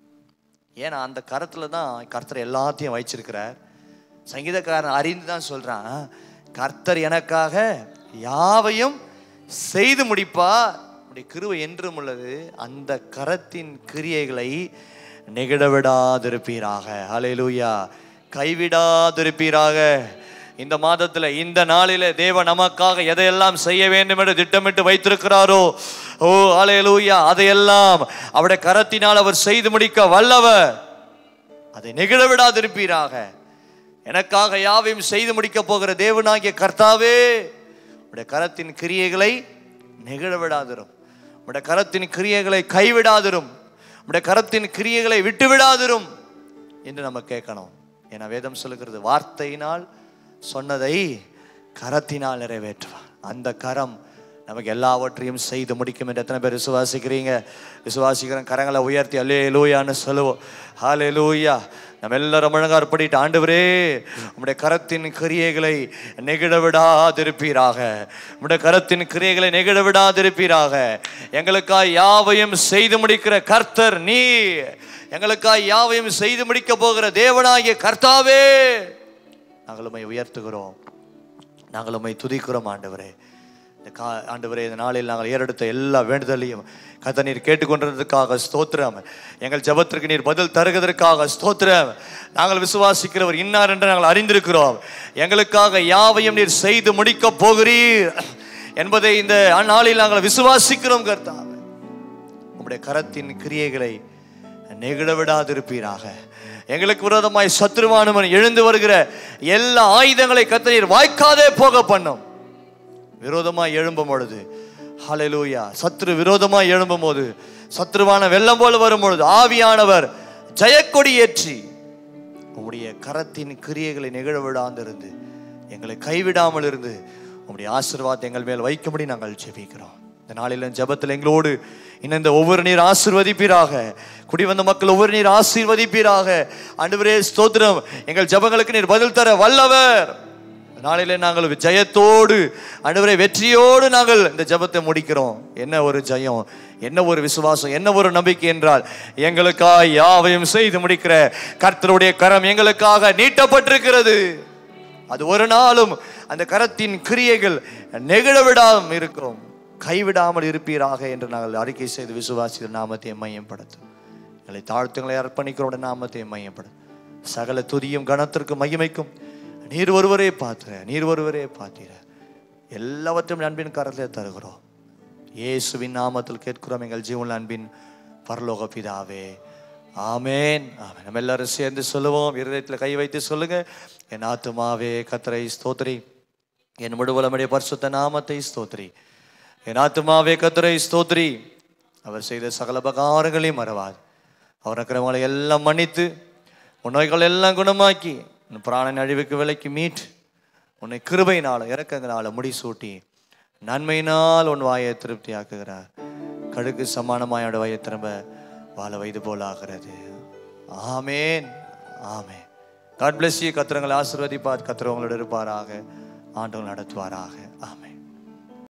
ஏன்னா அந்த கரத்துல தான் கர்த்தர் எல்லாத்தையும் வச்சிருக்கிறார் சங்கீதக்காரன் அறிந்து தான் சொல்றான் கர்த்தர் எனக்காக யாவையும் செய்து முடிப்பார் உடைய கிருவை என்றும் உள்ளது அந்த கரத்தின் கிரியைகளை நெகிழ விடாதிருப்பீராக ஹalleluya கைவிடாதிருப்பீராக இந்த மாதத்துல இந்த நாளில தேவ நமக்காக எதையெல்லாம் செய்ய வேண்டும் என்று திட்டமிட்டு வைத்திருக்கிறாரோ ஓ ஹalleluya அதையெல்லாம் அவருடைய கரத்தினால் அவர் செய்து முடிக்க வல்லவர் அதை நெகிழ விடாதிருப்பீராக எனக்காக யாவையும் செய்து முடிக்க போகிற தேவனாகிய கர்த்தாவே உடைய கரத்தின் கிரியைகளை நெகிழ விடாதிரும் உடைய கரத்தின் கிரியைகளை கைவிடாதிரும் உடைய கரத்தின் கிரியைகளை விட்டு விடாதிரும் என்று நம்ம கேட்கணும் ஏன்னா வேதம் சொல்லுகிறது வார்த்தையினால் சொன்னதை கரத்தினால் நிறைவேற்றுவார் அந்த கரம் நமக்கு எல்லாவற்றையும் செய்து முடிக்கும் என்று எத்தனை பேர் விசுவாசிக்கிறீங்க விசுவாசிக்கிறோம் கரங்களை உயர்த்தி அல்லே லூயான்னு சொல்லுவோம் ஹாலே லூயா நம்ம எல்லாரும் அழகாக படிட்டு ஆண்டவரே உம்முடைய கரத்தின் கிரியைகளை நெகிழ விடாதிருப்பீராக உம்முடைய கரத்தின் கிரியைகளை நெகிழ விடாதிருப்பீராக எங்களுக்காய் யாவையும் செய்து முடிக்கிற கர்த்தர் நீ எங்களுக்காய் யாவையும் செய்து முடிக்க போகிற தேவனாகிய கர்த்தாவே நாங்கள் உம்மை உயர்த்துகிறோம் நாங்கள் உம்மை துதிக்கிறோம் ஆண்டவரே இந்த கா ஆண்டவரே இந்த நாளில் நாங்கள் ஏறெடுத்த எல்லா வேண்டுதலையும் கத்த நீர் கேட்டுக்கொண்டதற்காக ஸ்தோத்திரம் எங்கள் ஜெபத்திற்கு நீர் பதில் தருவதற்காக ஸ்தோத்திரம் நாங்கள் விசுவாசிக்கிறவர் இன்னார் என்று நாங்கள் அறிந்திருக்கிறோம் எங்களுக்காக யாவையும் நீர் செய்து முடிக்க போகிறீர் என்பதை இந்த நாளில் நாங்கள் விசுவாசிக்கிறோம் கர்த்தாவே உம்முடைய கரத்தின் கிரியைகளை நெகிழ விடாதிருப்பீராக எங்களுக்கு விரோதமாய் சத்ருவானுமன் எழுந்து வருகிற எல்லா ஆயுதங்களை கத்தனீர் வாய்க்காதே போக பண்ணும் விரோதமாய் எழும்பும் பொழுது ஹalleluya சத்ரு விரோதமாய் எழும்பும் போது சத்ருவான வெள்ளம் போல வரும் பொழுது ஆவியானவர் ஜெயக்கொடி ஏற்றி உம்முடைய கரத்தின் கிரியைகளை நிகழ விடாந்திருந்து எங்களை கைவிடாமல் இருந்து உம்முடைய ஆசீர்வாதத்தை எங்கள் மேல் வைக்கும்படி நாங்கள் ஜெபிக்கிறோம் இந்த நாளிலும் ஜெபத்தில் எங்களோடு இன்னும் இந்த ஒவ்வொரு நீர் ஆசீர்வதிப்பீராக குடி வந்த மக்கள் ஒவ்வொரு நீர் ஆசீர்வதிப்பீராக ஆண்டவரே ஸ்தோத்திரம் எங்கள் ஜெபங்களுக்கு நீர் பதில் தர வல்லவர் இந்த நாளிலே நாங்கள் ஜெயத்தோடு ஆண்டவரே வெற்றியோடு நாங்கள் இந்த ஜெபத்தை முடிக்கிறோம் என்ன ஒரு ஜெயம் என்ன ஒரு விசுவாசம் என்ன ஒரு நம்பிக்கை என்றால் எங்களுக்காக யாவையும் செய்து முடிக்கிற கர்த்தருடைய கரம் எங்களுக்காக நீட்டப்பட்டிருக்கிறது அது ஒரு நாளும் அந்த கரத்தின் கிரியைகள் நெகிழ விடாமல் இருக்கும் கைவிடாமல் இருப்பீராக என்று நாங்கள் அறிக்கை செய்து விசுவாசித்த நாமத்தை மையப்படுத்தும் எங்களை தாழ்த்துங்களை அர்ப்பணிக்கிறோட நாமத்தை மையப்படும் சகல துதியும் கனத்திற்கும் மகிமைக்கும் நீர் ஒருவரே பார்த்துற நீர் ஒருவரே பார்த்தீர எல்லாவற்றையும் அன்பின் கரத்திலே தருகிறோம் இயேசுவின் நாமத்தில் கேட்கிறோம் எங்கள் ஜீவன் அன்பின் பரலோக பிதாவே ஆமேன் ஆமென் நம்ம எல்லாரும் சேர்ந்து சொல்லுவோம் இருதயத்தில் கை வைத்து சொல்லுங்க என் ஆத்துமாவே கத்தரை ஸ்தோத்திரி என் முழுவலமுடைய பரிசுத்த நாமத்தை ஸ்தோத்திரி என் ஆத்துமாவே கத்தரை ஸ்தோத்திரி அவர் செய்த சகல பகாரங்களையும் மறவாது அவர் அக்கிரமங்களை எல்லாம் மன்னித்து உன் நோய்கள் எல்லாம் குணமாக்கி உன் பிராணன் அழிவுக்கு விலைக்கு மீட் உன்னை கிருபையினால இறக்கங்களால முடிசூட்டி நன்மையினால் உன் வாயை திருப்தி ஆக்குகிறார் கடுக்கு சமானமாயோட வாயை திரும்ப வாழ வயது போல ஆகிறது amen amen God bless you கத்திரங்களை ஆசீர்வதிப்பார் கத்திரவங்களோட இருப்பாராக ஆண்டவங்க நடத்துவாராக ஆமேன்